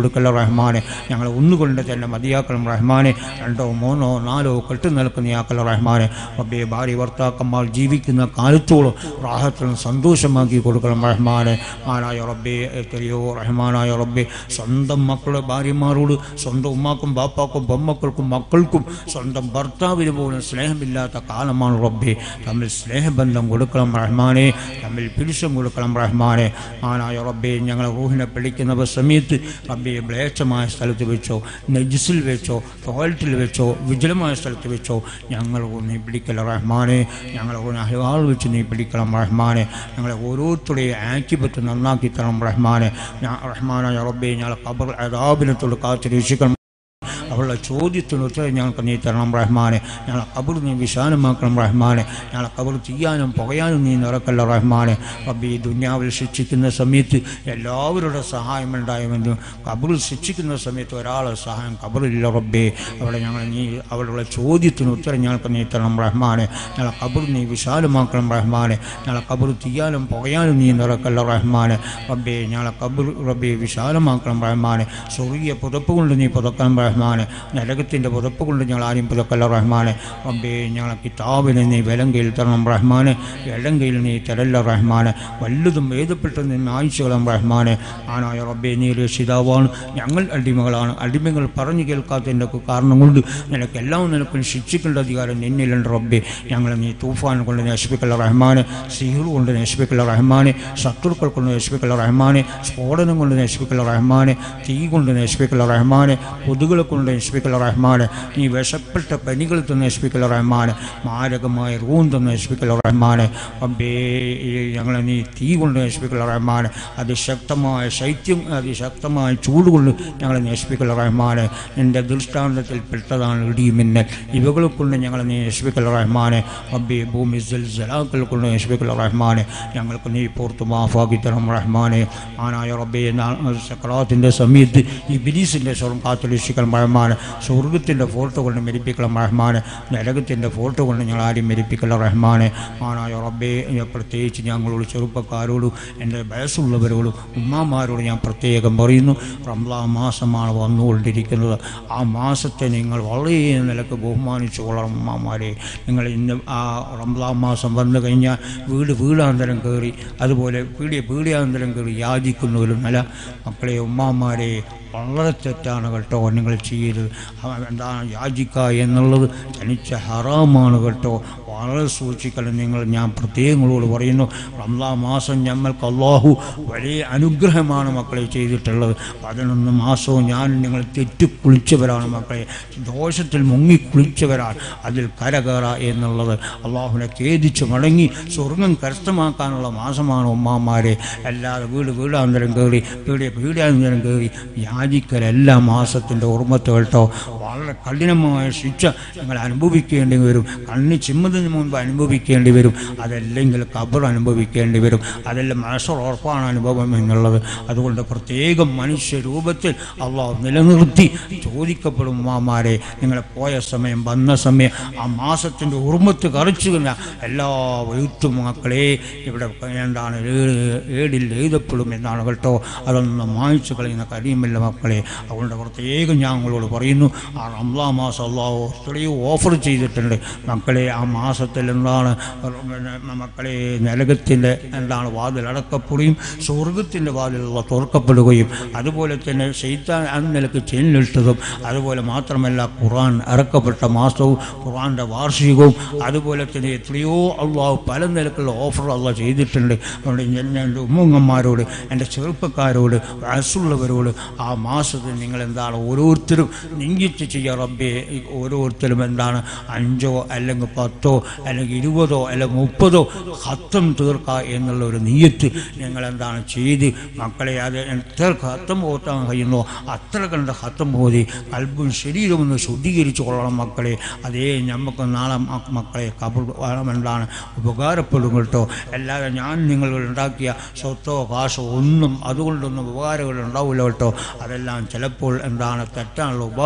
കൊടുക്കല്ല റഹ്മാനെ ഞങ്ങൾ ഒന്നുകൊണ്ട് തന്നെ മതിയാക്കണം റഹ്മാനെ രണ്ടോ മൂന്നോ നാലോ കെട്ടു നിൽക്കുന്നയാക്കല്ല റഹ്മാനെ റബ്ബെ ഭാര്യ ഭർത്താക്കന്മാർ ജീവിക്കുന്ന കാലത്തോളം റാഹത്തിനും സന്തോഷമാക്കി കൊടുക്കണം റഹ്മാനെ ആനായ റബ്ബെ എത്രയോ റഹ്മാനായ റബ്ബെ സ്വന്തം മക്കളുടെ ഭാര്യമാരോട് സ്വന്തം ഉമ്മാക്കും ബാപ്പാക്കും ബൊമ്മക്കൾക്കും മക്കൾക്കും സ്വന്തം ഭർത്താവിന് പോലും സ്നേഹമില്ലാത്ത കാലമാണ് റബ്ബെ തമ്മിൽ സ്നേഹബന്ധം കൊടുക്കണം റഹ്മാനെ തമ്മിൽ പിടിച്ചം കൊടുക്കണം റഹ്മാനെ ആനായ റബ്ബെ ഞങ്ങളെ റൂഹിനെ പിടിക്കുന്ന സമയത്ത് റബ്ബെ മ്ലേച്ഛമായ സ്ഥലത്ത് വെച്ചോ നെജിസിൽ വെച്ചോ ടോയ്ലറ്റിൽ വെച്ചോ വിജലമായ സ്ഥലത്ത് വെച്ചോ ഞങ്ങൾ നീ പിടിക്കല റഹ്മാനെ ഞങ്ങളെ അഹ്വാൾ വെച്ച് നീ പിടിക്കണം റഹ്മാനെ ഞങ്ങളെ ഓരോരുത്തരുടെയും ആക്കിപ്പറ്റ് നന്നാക്കി തരണം റഹ്മാനെ ഞാൻ റഹ്മാനായ റബ്ബെ ഞങ്ങളെ കബർ അതാബിനത്തോട് കാത്തു രക്ഷിക്കണം അവളുടെ ചോദ്യത്തിന് ഉത്തരം ഞങ്ങൾക്ക് നീ തരണം റഹ്മാനെ ഞങ്ങളെ കബർ നീ വിശാലമാക്കണം റഹ്മാനെ ഞങ്ങളെ കബർ ചെയ്യാനും പുകയാനും നീ നിറക്കല്ല റഹ്മാനെ റബ്ബി ഈ ദുന്യാവിൽ ശിക്ഷിക്കുന്ന സമയത്ത് എല്ലാവരുടെ സഹായം ഉണ്ടായുമെന്നും കബറിൽ ശിക്ഷിക്കുന്ന സമയത്ത് ഒരാളെ സഹായം കബറില്ല റബ്ബേ അവിടെ ഞങ്ങൾ നീ അവളുടെ ചോദ്യത്തിന് ഉത്തരം ഞങ്ങൾക്ക് നീ തരണം റഹ്മാനെ ഞങ്ങളെ കബർ നീ വിശാലമാക്കണം റഹ്മാനെ ഞങ്ങളെ കബർ ചെയ്യാനും പുകയാനും നീ നിറക്കല്ല റഹ്മാനെ റബ്ബേ ഞങ്ങളെ കബർ റബ്ബെ വിശാലമാക്കണം റഹ്മാനെ സ്വർഗീയ പുതപ്പ് കൊണ്ട് നീ പുതക്കണം റഹ്മാനെ നരകത്തിൻ്റെ പുതപ്പ് കൊണ്ട് ഞങ്ങൾ ആരും പുതക്കല്ല റഹ്മാനെ റബ്ബേ ഞങ്ങളെ കിതാബിനെ നീ വിലങ്കയിൽ തരണം റഹ്മാനെ വിലങ്കയിൽ നീ തരല്ല റഹ്മാനെ വല്ലതും എഴുതപ്പെട്ട നിന്ന് ആഴ്ചകളും റഹ്മാനെ ആനായ റബ്ബെ നീ രക്ഷിതാവാണ് ഞങ്ങൾ അടിമകളാണ് അടിമകൾ പറഞ്ഞു കേൾക്കാത്തതിൻ്റെ ഒക്കെ കാരണം കൊണ്ട് നിനക്ക് എല്ലാം നിനക്കും ശിക്ഷിക്കേണ്ട അധികാരം നിന്നിലുണ്ട് റബ്ബെ ഞങ്ങളെ നീ തൂഫാൻ കൊണ്ട് നശിപ്പിക്കല്ല റഹ്മാനെ സീഹർ കൊണ്ട് നശിപ്പിക്കല്ല റഹ്മാനെ ശത്രുക്കൾ കൊണ്ട് നശിപ്പിക്കല്ല റഹ്മാനെ സ്ഫോടനം കൊണ്ട് നശിപ്പിക്കല്ല റഹ്മാനെ തീ കൊണ്ട് നശിപ്പിക്കല്ല റഹ്മാനെ കൊതുകളെ കൊണ്ട് നശിപ്പിക്കല്ല റഹ്മാനെ നീ വിഷപ്പെട്ട പനികൾ തന്നെ നശിപ്പിക്കല്ല റഹ്മാനെ മാരകമായ റൂം തന്നെ നശിപ്പിക്കല്ല റഹ്മാനെ റബ്ബേ ഈ ഞങ്ങളെ നീ തീ കൊണ്ട് നശിപ്പിക്കല്ല റഹ്മാനെ അതിശക്തമായ ശൈത്യം അതിശക്തമായ ചൂട് കൊണ്ട് ഞങ്ങളെ നശിപ്പിക്കല്ല റഹ്മാനെ നിന്റെ ദൃഷ്ടാന്തത്തിൽ പെട്ടതാണ് ഇടിയുമിന്നൽ ഇവകളെ കൊണ്ട് ഞങ്ങളെ നീ നശിപ്പിക്കല്ല റഹ്മാനെ റബ്ബേ ഭൂമി ജലാക്കൾ കൊണ്ട് നശിപ്പിക്കല്ല റഹ്മാനെ ഞങ്ങൾക്ക് നീ പുറത്ത് മാഫാക്കി തരണം റഹ്മാനെ ആനായ റബ്ബെ സക്രാത്തിൻ്റെ സമയത്ത് ഈ ബിലീസിൻ്റെ സ്വരം കാത്തുരക്ഷിക്കണം റഹ്മാനെ സ്വർഗത്തിൻ്റെ ഫോട്ടോ കൊണ്ട് മെരിപ്പിക്കണം റഹ്മാനെ നരകത്തിൻ്റെ ഫോട്ടോ കൊണ്ട് ഞങ്ങൾ ആരും മെരിപ്പിക്കല റഹ്മാനെ ആനായ റബ്ബെ പ്രത്യേകിച്ച് ഞങ്ങളോട് ചെറുപ്പക്കാരോടും എൻ്റെ വയസ്സുള്ളവരോടും ഉമ്മാമാരോട് ഞാൻ പ്രത്യേകം പറയുന്നു റംലാ മാസമാണ് വന്നുകൊണ്ടിരിക്കുന്നത് ആ മാസത്തെ നിങ്ങൾ വളരെ നിലക്ക് ബഹുമാനിച്ചു കൊള്ളണം ഉമ്മാമാരെ നിങ്ങൾ ഇന്ന് ആ റംലാ മാസം വന്നു കഴിഞ്ഞാൽ വീട് വീടാന്തരം കയറി അതുപോലെ പീടിയ പീടിയാന്തരം കയറി യാചിക്കുന്നവരും നല്ല മക്കളെ ഉമ്മാമാരെ വളരെ തെറ്റാണ് കേട്ടോ നിങ്ങൾ ചെയ്യരുത് അവ- എന്താണ് യാചിക്ക എന്നുള്ളത് തനിച്ച ഹറാമാണ് കേട്ടോ വളരെ സൂക്ഷിക്കണം നിങ്ങൾ ഞാൻ പ്രത്യേകങ്ങളോട് പറയുന്നു റംലാ മാസം ഞങ്ങൾക്ക് അള്ളാഹു വലിയ അനുഗ്രഹമാണ് മക്കളെ ചെയ്തിട്ടുള്ളത് പതിനൊന്ന് മാസവും ഞാൻ നിങ്ങൾ തെറ്റി കുളിച്ചവരാണ് മക്കളെ ദോഷത്തിൽ മുങ്ങി കുളിച്ചവരാണ് അതിൽ കരകയറ എന്നുള്ളത് അള്ളാഹുവിനെ ഖേദിച്ച് മടങ്ങി സ്വർഗം കരസ്ഥമാക്കാനുള്ള മാസമാണ് ഉമ്മാമാരെ അല്ലാതെ വീട് വീടാന്തരം കയറി പീടിയ പീടിയാന്തരം കയറി യാചിക്കലല്ല മാസത്തിൻ്റെ ഓർമ്മത്ത് കേട്ടോ വളരെ കഠിനമായ ശിക്ഷ നിങ്ങൾ അനുഭവിക്കേണ്ടി വരും കണ്ണി ചിമ്മതിന് മുൻപ് അനുഭവിക്കേണ്ടി വരും അതല്ലെങ്കിൽ കബർ അനുഭവിക്കേണ്ടി വരും അതെല്ലാം മനസ്സോട് ഉറപ്പാണ് അനുഭവം എന്നുള്ളത് അതുകൊണ്ട് പ്രത്യേകം മനുഷ്യ രൂപത്തിൽ അള്ളാഹു നിലനിർത്തി ചോദിക്കപ്പെടും മാമാരെ നിങ്ങൾ പോയ സമയം വന്ന സമയം ആ മാസത്തിൻ്റെ ഉറുമത്ത് കറിച്ചു കഴിഞ്ഞാൽ എല്ലാ എഴുത്തും മക്കളെ ഇവിടെ എന്താണ് ഏ- ഏടിൽ എഴുതപ്പെടും എന്നാണ് കേട്ടോ അതൊന്നും മായ്ച്ചു കളയുന്ന കാര്യമില്ല മക്കളെ അതുകൊണ്ട് പ്രത്യേകം ഞാൻ നിങ്ങളോട് പറയുന്നു ആ റംലാ മാസം അള്ളാഹു എത്രയോ ഓഫർ ചെയ്തിട്ടുണ്ട് മക്കളെ ആ മാസത്തിൽ എന്താണ് പിന്നെ മക്കളെ നരകത്തിൻ്റെ എന്താണ് വാതിൽ അടക്കപ്പെടുകയും സ്വർഗത്തിൻ്റെ വാതിൽ തുറക്കപ്പെടുകയും അതുപോലെ തന്നെ ശൈത്താൻ അന്ന് നിലക്ക് ചെല്ലിട്ടതും അതുപോലെ മാത്രമല്ല ഖുറാൻ ഇറക്കപ്പെട്ട മാസവും ഖുറാൻ്റെ വാർഷികവും അതുപോലെ തന്നെ എത്രയോ അള്ളാഹു പല നിലക്കുള്ള ഓഫർ അള്ളാഹ് ചെയ്തിട്ടുണ്ട് അതുകൊണ്ട് ഞാൻ എൻ്റെ ഉമ്മങ്ങന്മാരോട് എൻ്റെ ചെറുപ്പക്കാരോട് വയസ്സുള്ളവരോട് ആ മാസത്തിൽ നിങ്ങൾ എന്താണ് ഓരോരുത്തരും നിങ്കിച്ച് ചെയ്യുക റബ്ബേ ഈ ഓരോരുത്തരും എന്താണ് അഞ്ചോ അല്ലെങ്കിൽ പത്തോ അല്ലെങ്കിൽ ഇരുപതോ അല്ലെങ്കിൽ മുപ്പതോ ഹത്തം തീർക്കുക എന്നുള്ള ഒരു നീയത്ത് നിങ്ങൾ എന്താണ് ചെയ്ത് മക്കളെ അത് എത്ര ഹത്തം പോത്താൻ കഴിയുന്നോ അത്ര കണ്ട ഹത്തം പോതി കൽബും ശരീരവും ഒന്ന് ശുദ്ധീകരിച്ചു കൊള്ളണം മക്കളെ അതേ നമുക്ക് നാളെ മ- മക്കളെ കബർ എന്താണ് ഉപകാരപ്പെടും കേട്ടോ അല്ലാതെ ഞാൻ നിങ്ങൾ ഉണ്ടാക്കിയ സ്വത്തോ കാശോ ഒന്നും അതുകൊണ്ടൊന്നും ഉപകാരങ്ങൾ ഉണ്ടാവില്ല കേട്ടോ അതെല്ലാം ചിലപ്പോൾ എന്താണ് തെറ്റാനുള്ള ഉപാധിയാവും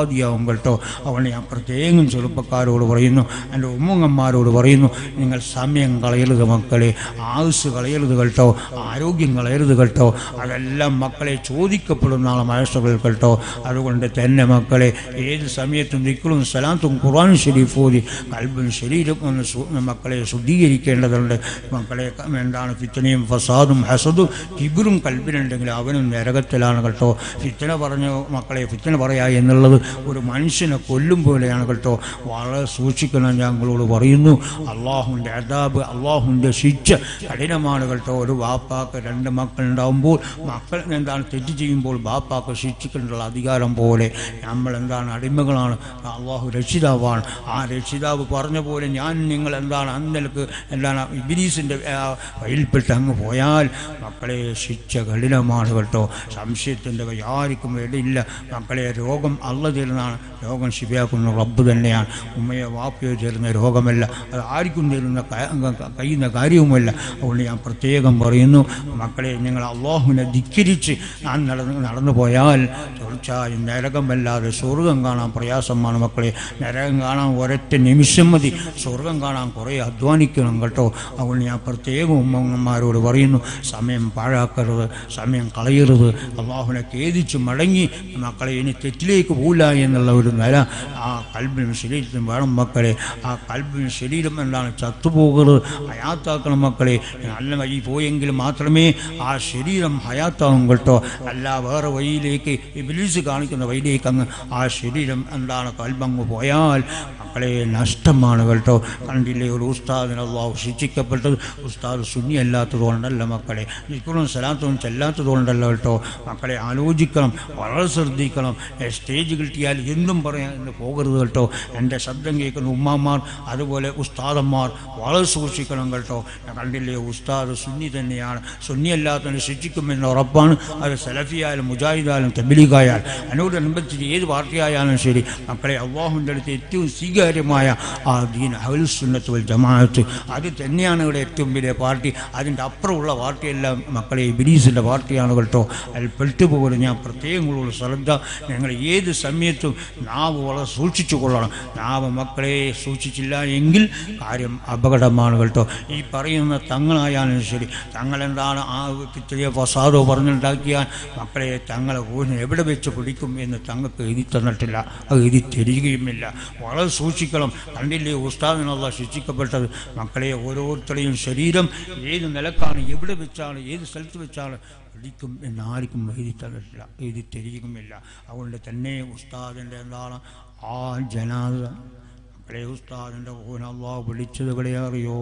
കേട്ടോ അതുകൊണ്ട് ഞാൻ പ്രത്യേകം ചെറുപ്പക്കാരോട് പറയുന്നു എൻ്റെ ഉമ്മങ്ങന്മാരോട് പറയുന്നു നിങ്ങൾ സമയം കളയരുത് മക്കളെ ആയുസ് കളയരുത് കേട്ടോ ആരോഗ്യം കളയരുത് കേട്ടോ അതെല്ലാം മക്കളെ ചോദിക്കപ്പെടുന്ന ആളെ മഹേഷകൾ കേട്ടോ അതുകൊണ്ട് തന്നെ മക്കളെ ഏത് സമയത്തും നിക്കലും സലാത്തും ഖുർആൻ ഷരീഫ് ഓതി കൽബും ശരീരം ഒന്ന് സു- മക്കളെ ശുദ്ധീകരിക്കേണ്ടതുണ്ട് മക്കളെ ക- എന്താണ് ഫിത്തനയും ഫസാദും ഹസദും കിബിറും കൽബിനുണ്ടെങ്കിൽ അവനും നരകത്തിലാണ് കേട്ടോ ഫിത്തന പറഞ്ഞ മക്കളെ ഫിത്തന പറയാ എന്നുള്ളത് ഒരു മനുഷ്യനെ കൊല്ലും പോലെയാണ് കേട്ടോ വളരെ സൂക്ഷിക്കണം ഞങ്ങളോട് പറയുന്നു അള്ളാഹുവിൻ്റെ അതാബ് അള്ളാഹുവിൻ്റെ ശിക്ഷ കഠിനമാണ് കേട്ടോ ഒരു ബാപ്പാക്ക് രണ്ട് മക്കളുണ്ടാവുമ്പോൾ മക്കൾ എന്താണ് തെറ്റ് ചെയ്യുമ്പോൾ ബാപ്പാക്ക് ശിക്ഷിക്കേണ്ടുള്ള അധികാരം പോലെ നമ്മൾ എന്താണ് അടിമകളാണ് അള്ളാഹു രക്ഷിതാവാണ് ആ രക്ഷിതാവ് പറഞ്ഞ പോലെ ഞാൻ നിങ്ങൾ എന്താണ് അന്നലക്ക് എന്താണ് ഇബിലീസിൻ്റെ വയൽപ്പെട്ട് അങ്ങ് പോയാൽ മക്കളെ ശിക്ഷ കഠിനമാണ് കേട്ടോ സംശയത്തിൻ്റെ ആർക്കും ഇടയില്ല മക്കളെ രോഗം അള്ള തരുന്നതാണ് രോഗം ശിവയാക്കുന്ന റബ്ബ് തന്നെയാണ് ഉമ്മയോ വാപ്പയോ ചേരുന്ന രോഗമല്ല അത് ആർക്കും തരുന്ന ക- ക- കഴിയുന്ന കാര്യവുമല്ല അതുകൊണ്ട് ഞാൻ പ്രത്യേകം പറയുന്നു മക്കളെ നിങ്ങൾ അള്ളാഹുവിനെ ധിക്കരിച്ച് ഞാൻ നടന്ന് നടന്നു പോയാൽ തീർച്ചയായും നരകമല്ലാതെ സ്വർഗം കാണാൻ പ്രയാസമാണ് മക്കളെ നരകം കാണാൻ ഒരൊറ്റ നിമിഷം മതി സ്വർഗം കാണാൻ കുറേ അധ്വാനിക്കണം കേട്ടോ അതുകൊണ്ട് ഞാൻ പ്രത്യേകം ഉമ്മമാരോട് പറയുന്നു സമയം പാഴാക്കരുത് സമയം കളയരുത് അള്ളാഹുവിനെ ഖേദിച്ച് മടങ്ങി മക്കളെ ഇനി തെറ്റിലേക്ക് പോകില്ല എന്നുള്ള ഒരു നില ആ കൽബിനും ശരീരത്തിനും വേണം മക്കളെ ആ കൽബിനും ശരീരം എന്താണ് ചത്തുപോകരുത് ഹയാത്താക്കണം മക്കളെ നല്ല വഴി പോയെങ്കിൽ മാത്രമേ ആ ശരീരം ഹയാത്താവും കേട്ടോ അല്ല വേറെ വഴിയിലേക്ക് ഇബിലീസ് കാണിക്കുന്ന വഴിയിലേക്ക് അങ്ങ് ആ ശരീരം എന്താണ് കൽബങ്ങ് പോയാൽ മക്കളെ നഷ്ടമാണ് കേട്ടോ കണ്ടില്ലേ ഒരു ഉസ്താദിന് അള്ളാഹു ശിക്ഷിക്കപ്പെട്ടത് ഉസ്താദ് സുന്നി അല്ലാത്തത് കൊണ്ടല്ല മക്കളെ നിൽക്കണം സ്ഥലത്തും ചെല്ലാത്തത് കൊണ്ടല്ല കേട്ടോ മക്കളെ ആലോചിക്കണം വളരെ ശ്രദ്ധിക്കണം ഏ, സ്റ്റേജ് കിട്ടിയാൽ എന്തും പറയാൻ ഇന്ന് പോകരുത് കേട്ടോ എൻ്റെ ശബ്ദം കേൾക്കുന്ന ഉമ്മമാർ അതുപോലെ ഉസ്താദന്മാർ വളരെ സൂക്ഷിക്കണം കേട്ടോ ഞാൻ കണ്ടില്ലേ ഉസ്താദ് സുന്നി തന്നെയാണ് സുന്നി അല്ലാത്തതിന് ശിക്ഷിക്കുമെന്ന് ഉറപ്പാണ് അത് സലഫിയായാലും മുജാഹിദായാലും തെബിലിഗായാൽ അതിനോടനുബന്ധിച്ച് ഏത് പാർട്ടിയായാലും ശരി മക്കളെ അള്ളാഹുവിൻ്റെ അടുത്ത് ഏറ്റവും സ്വീകാര്യമായ ആ ദീൻ അഹുൽസുന്നത്ത് വൽ ജമാഅത്ത് അത് തന്നെയാണ് ഇവിടെ ഏറ്റവും വലിയ പാർട്ടി അതിൻ്റെ അപ്പുറമുള്ള പാർട്ടിയെല്ലാം മക്കളെ ബിലീസിൻ്റെ പാർട്ടിയാണ് കേട്ടോ അതിൽ പെട്ടുപോകരുത് ഞാൻ പ്രത്യേകം ഉള്ള ശ്രദ്ധ ഞങ്ങൾ ഏത് സമയത്തും നാവ് വളരെ സൂക്ഷിച്ചു കൊള്ളണം നാവ് മക്കളെ സൂക്ഷിച്ചില്ല എങ്കിൽ കാര്യം അപകടമാണ് കേട്ടോ ഈ പറയുന്ന തങ്ങളായാലും ശരി തങ്ങളെന്താണ് ആ ചെറിയ ഫസാദോ പറഞ്ഞുണ്ടാക്കിയാൽ മക്കളെ തങ്ങളെ ഊരിന് എവിടെ വെച്ച് പിടിക്കും എന്ന് തങ്ങൾക്ക് എഴുതി തന്നിട്ടില്ല അത് എഴുതി തരികയുമില്ല വളരെ സൂക്ഷിക്കണം കണ്ടില്ലേ ഉസ്താദിനുള്ള ശിക്ഷിക്കപ്പെട്ടത് മക്കളെ ഓരോരുത്തരുടെയും ശരീരം ഏത് നിലക്കാണ് എവിടെ വെച്ചാണ് ഏത് സ്ഥലത്ത് വെച്ചാണ് പിടിക്കും എന്ന് ആർക്കും എഴുതി തന്നിട്ടില്ല എഴുതി തരികയുമില്ല അതുകൊണ്ട് തന്നെ ഉസ്താദിൻ്റെ എന്താണ് ആ ജനാദ മക്കളെ ഉസ്താദിൻ്റെ ഊന അള്ളാഹ് വിളിച്ചത് ഇവിടെ അറിയോ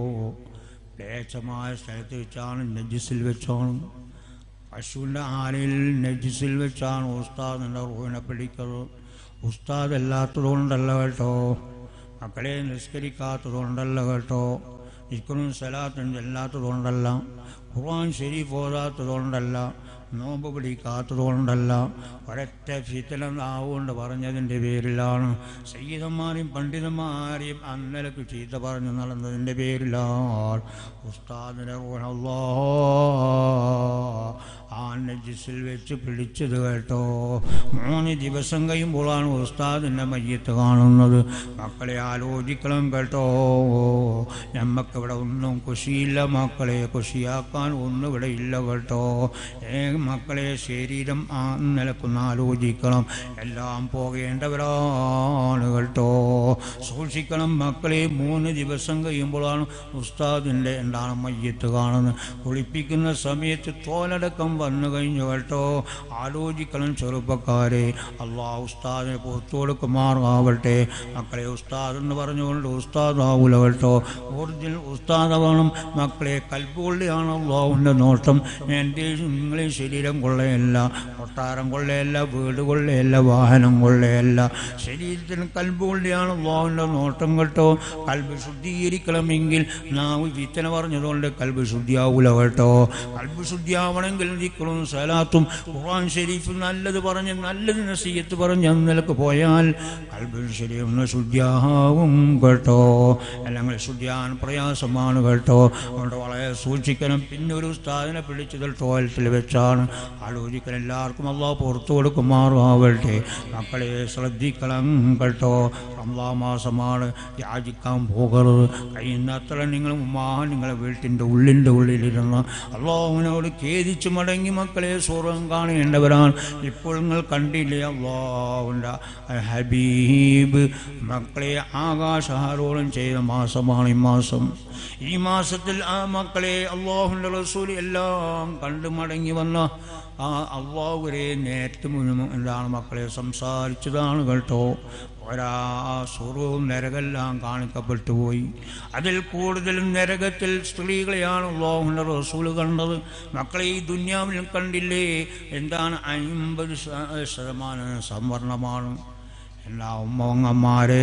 ലേശമായ സ്ഥലത്ത് വെച്ചാണ് നജിസിൽ വെച്ചാണ് പശുവിൻ്റെ ആലയിൽ നജിസിൽ വെച്ചാണ് ഉസ്താദിൻ്റെ റൂഹിനെ പിടിക്കുന്നത് ഉസ്താദ് അല്ലാത്തതുകൊണ്ടല്ല കേട്ടോ മക്കളെ നിസ്കരിക്കാത്തതുകൊണ്ടല്ല കേട്ടോ ഇക്കനും സലാത്തും ചെല്ലാത്തതുകൊണ്ടല്ല ഖുർആൻ ശരീഫ് ഓതാത്തതുകൊണ്ടല്ല നോമ്പ് പിടിക്കാത്തതുകൊണ്ടല്ല ഒരൊറ്റ ഫിത്തനാവുകൊണ്ട് പറഞ്ഞതിൻ്റെ പേരിലാണ് സയ്യിദന്മാരെയും പണ്ഡിതന്മാരെയും അന്നലക്ക് ചീത്ത പറഞ്ഞു നടന്നതിൻ്റെ പേരിലാണ് ഉസ്താദിനെ അല്ലാ ആ നജിസിൽ വെച്ച് പിടിച്ചത് കേട്ടോ മൂന്ന് ദിവസം കഴിയുമ്പോഴാണ് ഉസ്താദിൻ്റെ മയ്യത്ത് കാണുന്നത് മക്കളെ ആലോചിക്കണം കേട്ടോ ഞമ്മക്കിവിടെ ഒന്നും കുശിയില്ല മക്കളെ കുശിയാക്കാൻ ഒന്നും ഇവിടെ ഇല്ല കേട്ടോ ഏ മക്കളെ ശരീരം ആ നിലക്കൊന്ന് ആലോചിക്കണം എല്ലാം പോകേണ്ടവരാണ് കേട്ടോ സൂക്ഷിക്കണം മക്കളെ മൂന്ന് ദിവസം കഴിയുമ്പോഴാണ് ഉസ്താദിൻ്റെ എന്താണ് മയ്യത്ത് കാണുന്നത് കുളിപ്പിക്കുന്ന സമയത്ത് തോലടക്കം വന്നു കഴിഞ്ഞു കേട്ടോ ആലോചിക്കണം ചെറുപ്പക്കാരെ അള്ളാഹ് ഉസ്താദിനെ പുറത്തു കൊടുക്കുമാറാവട്ടെ മക്കളെ ഉസ്താദ് എന്ന് പറഞ്ഞുകൊണ്ട് ഉസ്താദ് ആവൂല കേട്ടോ ഒറിജിനൽ ഉസ്താദാവണം മക്കളെ കൽപ്പുകൊള്ളിയാണ് അള്ളാഹുവിൻ്റെ നോട്ടം എൻ്റെ നിങ്ങളെ ശരീരം കൊള്ളയല്ല കൊട്ടാരം കൊള്ളയല്ല വീട് കൊള്ളയല്ല വാഹനം കൊള്ളയല്ല ശരീരത്തിന് കൽബ് കൊള്ളിയാണ് അള്ളാഹുവിൻ്റെ നോട്ടം കേട്ടോ കൽബ് ശുദ്ധീകരിക്കണമെങ്കിൽ നാവ് വിത്തന പറഞ്ഞതുകൊണ്ട് കൽബ് ശുദ്ധിയാവൂല കേട്ടോ കൽബ് ശുദ്ധിയാവണമെങ്കിൽ ദിക്റും സലാത്തും ഖുർആൻ ഷരീഫ് നല്ലത് പറഞ്ഞ് നല്ലത് നസീയത്ത് പറഞ്ഞ് അന്നലക്ക് പോയാൽ കൽബ് ശരീരം ശുദ്ധിയാവും കേട്ടോ അല്ലെങ്കിൽ ശുദ്ധിയാൻ പ്രയാസമാണ് കേട്ടോ അതുകൊണ്ട് വളരെ സൂക്ഷിക്കണം പിന്നെ ഒരു ഉസ്താദിനെ പിടിച്ചത് ടോയ്ലറ്റിൽ വെച്ചാണ് ആലോചിക്കലാണ് ആലോചിക്കൽ എല്ലാവർക്കും അള്ളാഹ് പുറത്തു കൊടുക്കുമാറാവട്ടെ മക്കളെ ശ്രദ്ധിക്കണം കേട്ടോ റംസാ മാസമാണ് യാചിക്കാൻ പോകരുത് കഴിയുന്നത്ര നിങ്ങൾ ഉമ്മാ നിങ്ങളെ വീട്ടിൻ്റെ ഉള്ളിൻ്റെ ഉള്ളിലിരുന്ന് അള്ളാഹുവിനോട് ഖേദിച്ച് മടങ്ങി മക്കളെ സ്വർഗം കാണേണ്ടവരാണ് ഇപ്പോൾ നിങ്ങൾ കണ്ടില്ലേ അള്ളാഹുവിൻ്റെ ഹബീബ് മക്കളെ ആകാശഹാരോളം ചെയ്ത മാസമാണ് ഈ മാസം ഈ മാസത്തിൽ ആ മക്കളെ അള്ളാഹുൻ്റെ റസൂൽ എല്ലാം കണ്ടു മടങ്ങി വന്ന ആ അള്ളാഹുരെ നേരത്തെ മുഴുവൻ എന്താണ് മക്കളെ സംസാരിച്ചതാണ് കേട്ടോ ഒരാ സ്വർഗവും നരകെല്ലാം കാണിക്കപ്പെട്ടു പോയി അതിൽ കൂടുതലും നരകത്തിൽ സ്ത്രീകളെയാണ് അള്ളാഹുൻ്റെ റസൂല് കണ്ടത് മക്കളെ ഈ ദുന്യാവിൽ കണ്ടില്ലേ എന്താണ് അൻപത് ശതമാനം സംവരണമാണ് എല്ലാ ഉമ്മങ്ങന്മാരേ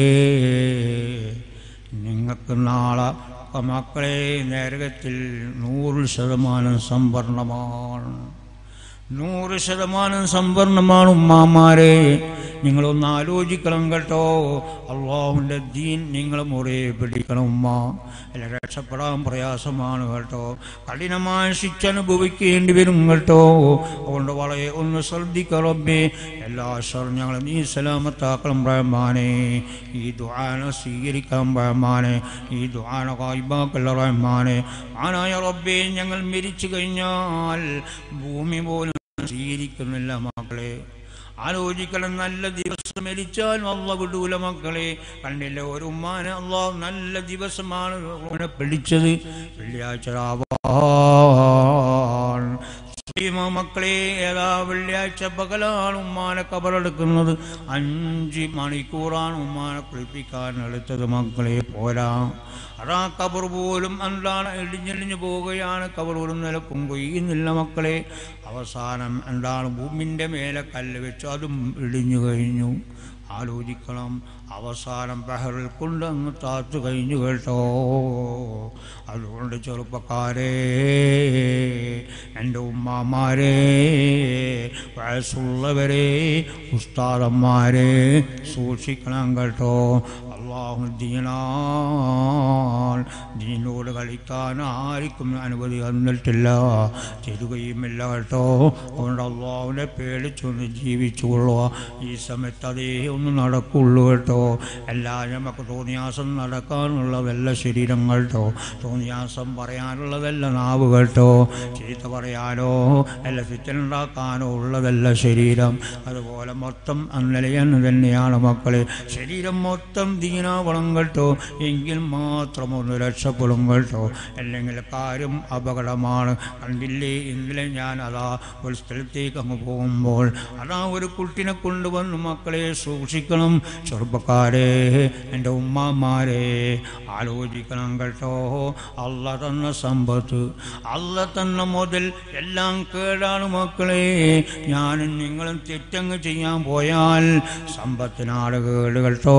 നിങ്ങൾക്ക് നാളെ മക്കളെ നരകത്തിൽ നൂറ് ശതമാനം സംവരണമാണ് നൂറ് ശതമാനം സംവരണമാണ് ഉമ്മാമാരെ നിങ്ങളൊന്ന് ആലോചിക്കണം കേട്ടോ അള്ളാഹുവിൻ്റെ ദീൻ നിങ്ങൾ മുറേ പിടിക്കണം ഉമ്മ അല്ല രക്ഷപ്പെടാൻ പ്രയാസമാണ് കേട്ടോ കഠിനമായ ശിക്ഷ അനുഭവിക്കേണ്ടി വരും കേട്ടോ അതുകൊണ്ട് വളരെ ഒന്ന് ശ്രദ്ധിക്കറബേ എല്ലാ സ്വർ ഞങ്ങൾ നീ സലാമത്താക്കണം റഹ്മാനെ ഈ ദുആന സ്വീകരിക്കണം റഹ്മാനെ ഈ ദുആന കായ്ബാക്കല്ല റഹ്മാനെ ആനായ റബ്ബേ ഞങ്ങൾ മരിച്ചു കഴിഞ്ഞാൽ ഭൂമി പോലും സ്വീകരിക്കുന്നില്ല മക്കളെ ആലോചിക്കണം നല്ല ദിവസം മരിച്ചാൽ അള്ള വിടൂല മക്കളെ കണ്ടില്ല ഒരു ഉമ്മാനെ അള്ളാഹ് നല്ല ദിവസമാണ് അവനെ പിടിച്ചത് വെള്ളിയാഴ്ച രാവാണ് മുസ്ലിം മക്കളെ ഏതാ വെള്ളിയാഴ്ച പകലാണ് ഉമ്മാനെ കബറെടുക്കുന്നത് അഞ്ച് മണിക്കൂറാണ് ഉമ്മാനെ കുളിപ്പിക്കാൻ എടുത്തത് മക്കളെ പോരാ അതാ കബർ പോലും എന്താണ് ഇടിഞ്ഞിടിഞ്ഞു പോവുകയാണ് കബർ ഒരു നിലക്കും കൊയ്യുന്നില്ല മക്കളെ അവസാനം എന്താണ് ഭൂമിൻ്റെ മേലെ കല്ല് വെച്ചു അതും ഇടിഞ്ഞു കഴിഞ്ഞു ആലോചിക്കണം അവസാനം ബഹറിൽ കൊണ്ട് അങ്ങ് താത്തു കഴിഞ്ഞു കേട്ടോ അതുകൊണ്ട് ചെറുപ്പക്കാരെ എൻ്റെ ഉമ്മാമാരെ വയസ്സുള്ളവരെ ഉസ്താദന്മാരെ സൂക്ഷിക്കണം കേട്ടോ അള്ളാഹു ദീനാൻ ദീനോട് കളിക്കാൻ ആർക്കും അനുമതി തന്നിട്ടില്ല തരുകയുമില്ല കേട്ടോ അതുകൊണ്ട് അള്ളാഹുവിനെ പേടിച്ചൊന്ന് ജീവിച്ചുകൊള്ളുക ഈ സമയത്ത് അതേ ഒന്ന് നടക്കുള്ളൂ കേട്ടോ എല്ലാ നമുക്ക് തോന്നിയാസം നടക്കാനുള്ളതല്ല ശരീരം കേട്ടോ തോന്നിയാസം പറയാനുള്ളതല്ല നാവ് കേട്ടോ ചീത്ത പറയാനോ അല്ല തെറ്റുണ്ടാക്കാനോ ഉള്ളതല്ല ശരീരം അതുപോലെ മൊത്തം അന്നലയെന്ന് തന്നെയാണ് മക്കളെ ശരീരം മൊത്തം ദീനാവണം കേട്ടോ എങ്കിൽ മാത്രം ഒന്ന് രക്ഷപ്പെടും കേട്ടോ അല്ലെങ്കിൽ കാര്യം അപകടമാണ് കണ്ടില്ലേ ഇന്നലെ ഞാൻ അതാ ഒരു സ്ഥലത്തേക്ക് അങ്ങ് പോകുമ്പോൾ അതാ ഒരു കുട്ടിനെ കൊണ്ടുവന്ന് മക്കളെ സൂക്ഷിക്കണം ചെറുപ്പക്കാരെ എൻ്റെ ഉമ്മമാരെ ആലോചിക്കണം കേട്ടോ അല്ല തന്ന സമ്പത്ത് അല്ല തന്ന മുതൽ എല്ലാം കേടാണ് മക്കളെ ഞാനും നിങ്ങളും തെറ്റങ്ങ് ചെയ്യാൻ പോയാൽ സമ്പത്തിനാട് കേട് കേട്ടോ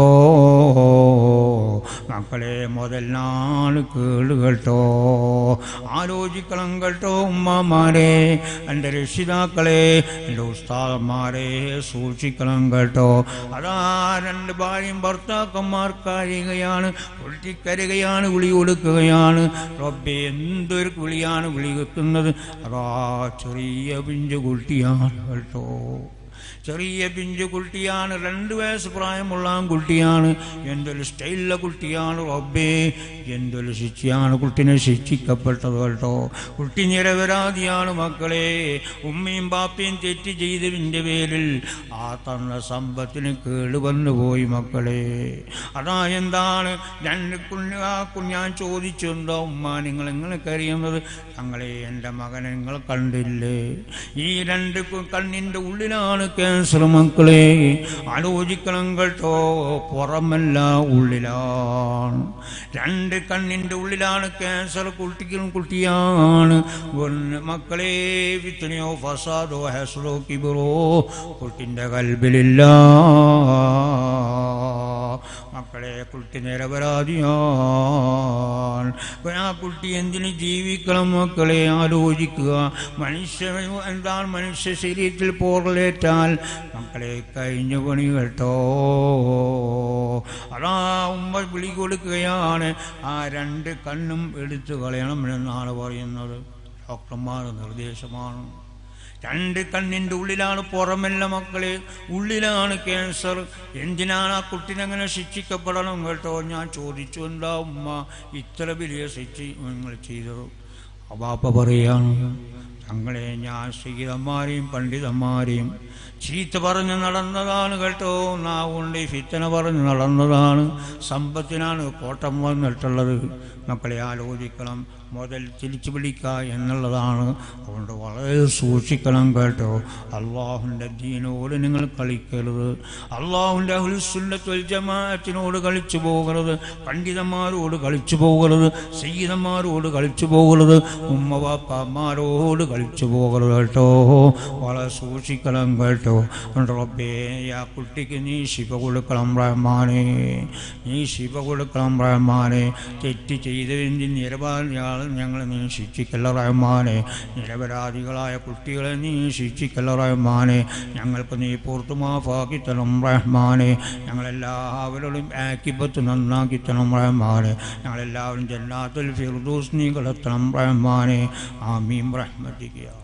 മക്കളെ മുതലിനാണ് കേട് കേട്ടോ ആലോചിക്കണം കേട്ടോ ഉമ്മമാരെ എൻ്റെ രക്ഷിതാക്കളെ എൻ്റെ ഉസ്താദന്മാരെ സൂക്ഷിക്കണം കേട്ടോ അതാ രണ്ട് ഭാര്യയും ഭർത്താക്കന്മാർ കരയുകയാണ് പൊട്ടിക്കരയുകയാണ് വിളി കൊടുക്കുകയാണ് റബ്ബെ എന്തൊരു വിളിയാണ് വിളി വെക്കുന്നത് അതാ ചെറിയ പിഞ്ചു കുട്ടിയാണ് കേട്ടോ ചെറിയ പിഞ്ചു കുട്ടിയാണ് രണ്ട് വയസ്സ് പ്രായമുള്ള ആ കുട്ടിയാണ് എന്തൊരു സ്റ്റൈലിലെ കുട്ടിയാണ് റബ്ബേ എന്തൊരു ശിക്ഷയാണ് കുട്ടിനെ ശിക്ഷിക്കപ്പെട്ടത് കേട്ടോ കുട്ടി നിരപരാധിയാണ് മക്കളെ ഉമ്മയും ബാപ്പയും തെറ്റ് ചെയ്തതിൻ്റെ പേരിൽ ആ തന്ന സമ്പത്തിന് കേട് വന്നു പോയി മക്കളെ അതാ എന്താണ് രണ്ട് കുഞ്ഞ് ആ കുഞ്ഞാൻ ചോദിച്ചെന്തോ ഉമ്മ നിങ്ങൾ എങ്ങനെയൊക്കെ അറിയുന്നത് ഞങ്ങളെ എൻ്റെ മകനെ നിങ്ങൾ കണ്ടില്ലേ ഈ രണ്ട് കു- കണ്ണിൻ്റെ ഉള്ളിലാണ് ക്യാൻസർ മക്കളെ ആലോചിക്കണം കേട്ടോ പുറമല്ല ഉള്ളിലാണ് രണ്ട് കണ്ണിൻ്റെ ഉള്ളിലാണ് ക്യാൻസർ കുട്ടിക്കും കുട്ടിയാണ് ഒന്ന് മക്കളെ വിത്തനെയോ ഫസാദോ ഹെസറോ കിബറോ കുട്ടിൻ്റെ കൽബിലില്ല മക്കളെ കുട്ടി നിരപരാധിയാണ് അപ്പൊ ആ കുട്ടി എന്തിന് ജീവിക്കണം മക്കളെ ആലോചിക്കുക മനുഷ്യ എന്താണ് മനുഷ്യ ശരീരത്തിൽ പോറലേറ്റാൽ മക്കളെ കഴിഞ്ഞ പണി കേട്ടോ അതാ ഉമ്മ വിളി കൊടുക്കുകയാണ് ആ രണ്ട് കണ്ണും എടുത്തു കളയണം എന്നാണ് പറയുന്നത് ഡോക്ടർമാർ നിർദ്ദേശമാണ് രണ്ട് കണ്ണിൻ്റെ ഉള്ളിലാണ് പുറമല്ല മക്കളെ ഉള്ളിലാണ് ക്യാൻസർ എന്തിനാണ് ആ കുട്ടിനെങ്ങനെ ശിക്ഷിക്കപ്പെടണം കേട്ടോ ഞാൻ ചോദിച്ചു എന്താ ഉമ്മ ഇത്ര വലിയ ശിക്ഷ നിങ്ങൾ ചെയ്തത് അവാപ്പ പറയാണ് തങ്ങളെ ഞാൻ സീതന്മാരെയും പണ്ഡിതന്മാരെയും ചീത്ത പറഞ്ഞ് നടന്നതാണ് കേട്ടോ നാവുണ്ട് ഫിത്തന പറഞ്ഞ് നടന്നതാണ് സമ്പത്തിനാണ് കോട്ടം വന്നിട്ടുള്ളത് മക്കളെ ആലോചിക്കണം മുതൽ തിരിച്ചു പിടിക്കുക എന്നുള്ളതാണ് അതുകൊണ്ട് വളരെ സൂക്ഷിക്കണം കേട്ടോ അള്ളാഹുൻ്റെ ദീനോട് നിങ്ങൾ കളിക്കരുത് അള്ളാഹുൻ്റെ അഹുസുല്ലത്തുൽ ജമാഅത്തിനോട് കളിച്ചു പോകരുത് പണ്ഡിതന്മാരോട് കളിച്ചു പോകരുത് സയ്യിദന്മാരോട് കളിച്ചു പോകരുത് ഉമ്മ വാപ്പമാരോട് കളിച്ചു പോകരുത് കേട്ടോ വളരെ സൂക്ഷിക്കണം കേട്ടോ അതുകൊണ്ട് റബ്ബേ ആ കുട്ടിക്ക് നീ ശിവ കൊടുക്കണം റഹ്മാനെ നീ ശിവ കൊടുക്കണം റഹ്മാനെ തെറ്റ് ചെയ്തതിൻ്റെ നിരവധി ആൾ ഞങ്ങൾ നീ ശിക്ഷിക്കല്ല റഹ്മാനെ നിരപരാധികളായ കുട്ടികളെ നീ ശിക്ഷിക്കല്ല റഹ്മാനെ ഞങ്ങൾക്ക് നീ പുറത്തു മാഫാക്കി തരണം റഹ്മാനെ ഞങ്ങളെല്ലാവരോടും ആക്കിപ്പത്ത് നന്നാക്കി തരണം റഹ്മാനെ ഞങ്ങളെല്ലാവരും ജന്നാത്തുൽ ഫിർദൂസ് നീ കടത്തണം റഹ്മാനെ ആമീം റഹ്മത്തിക്കുക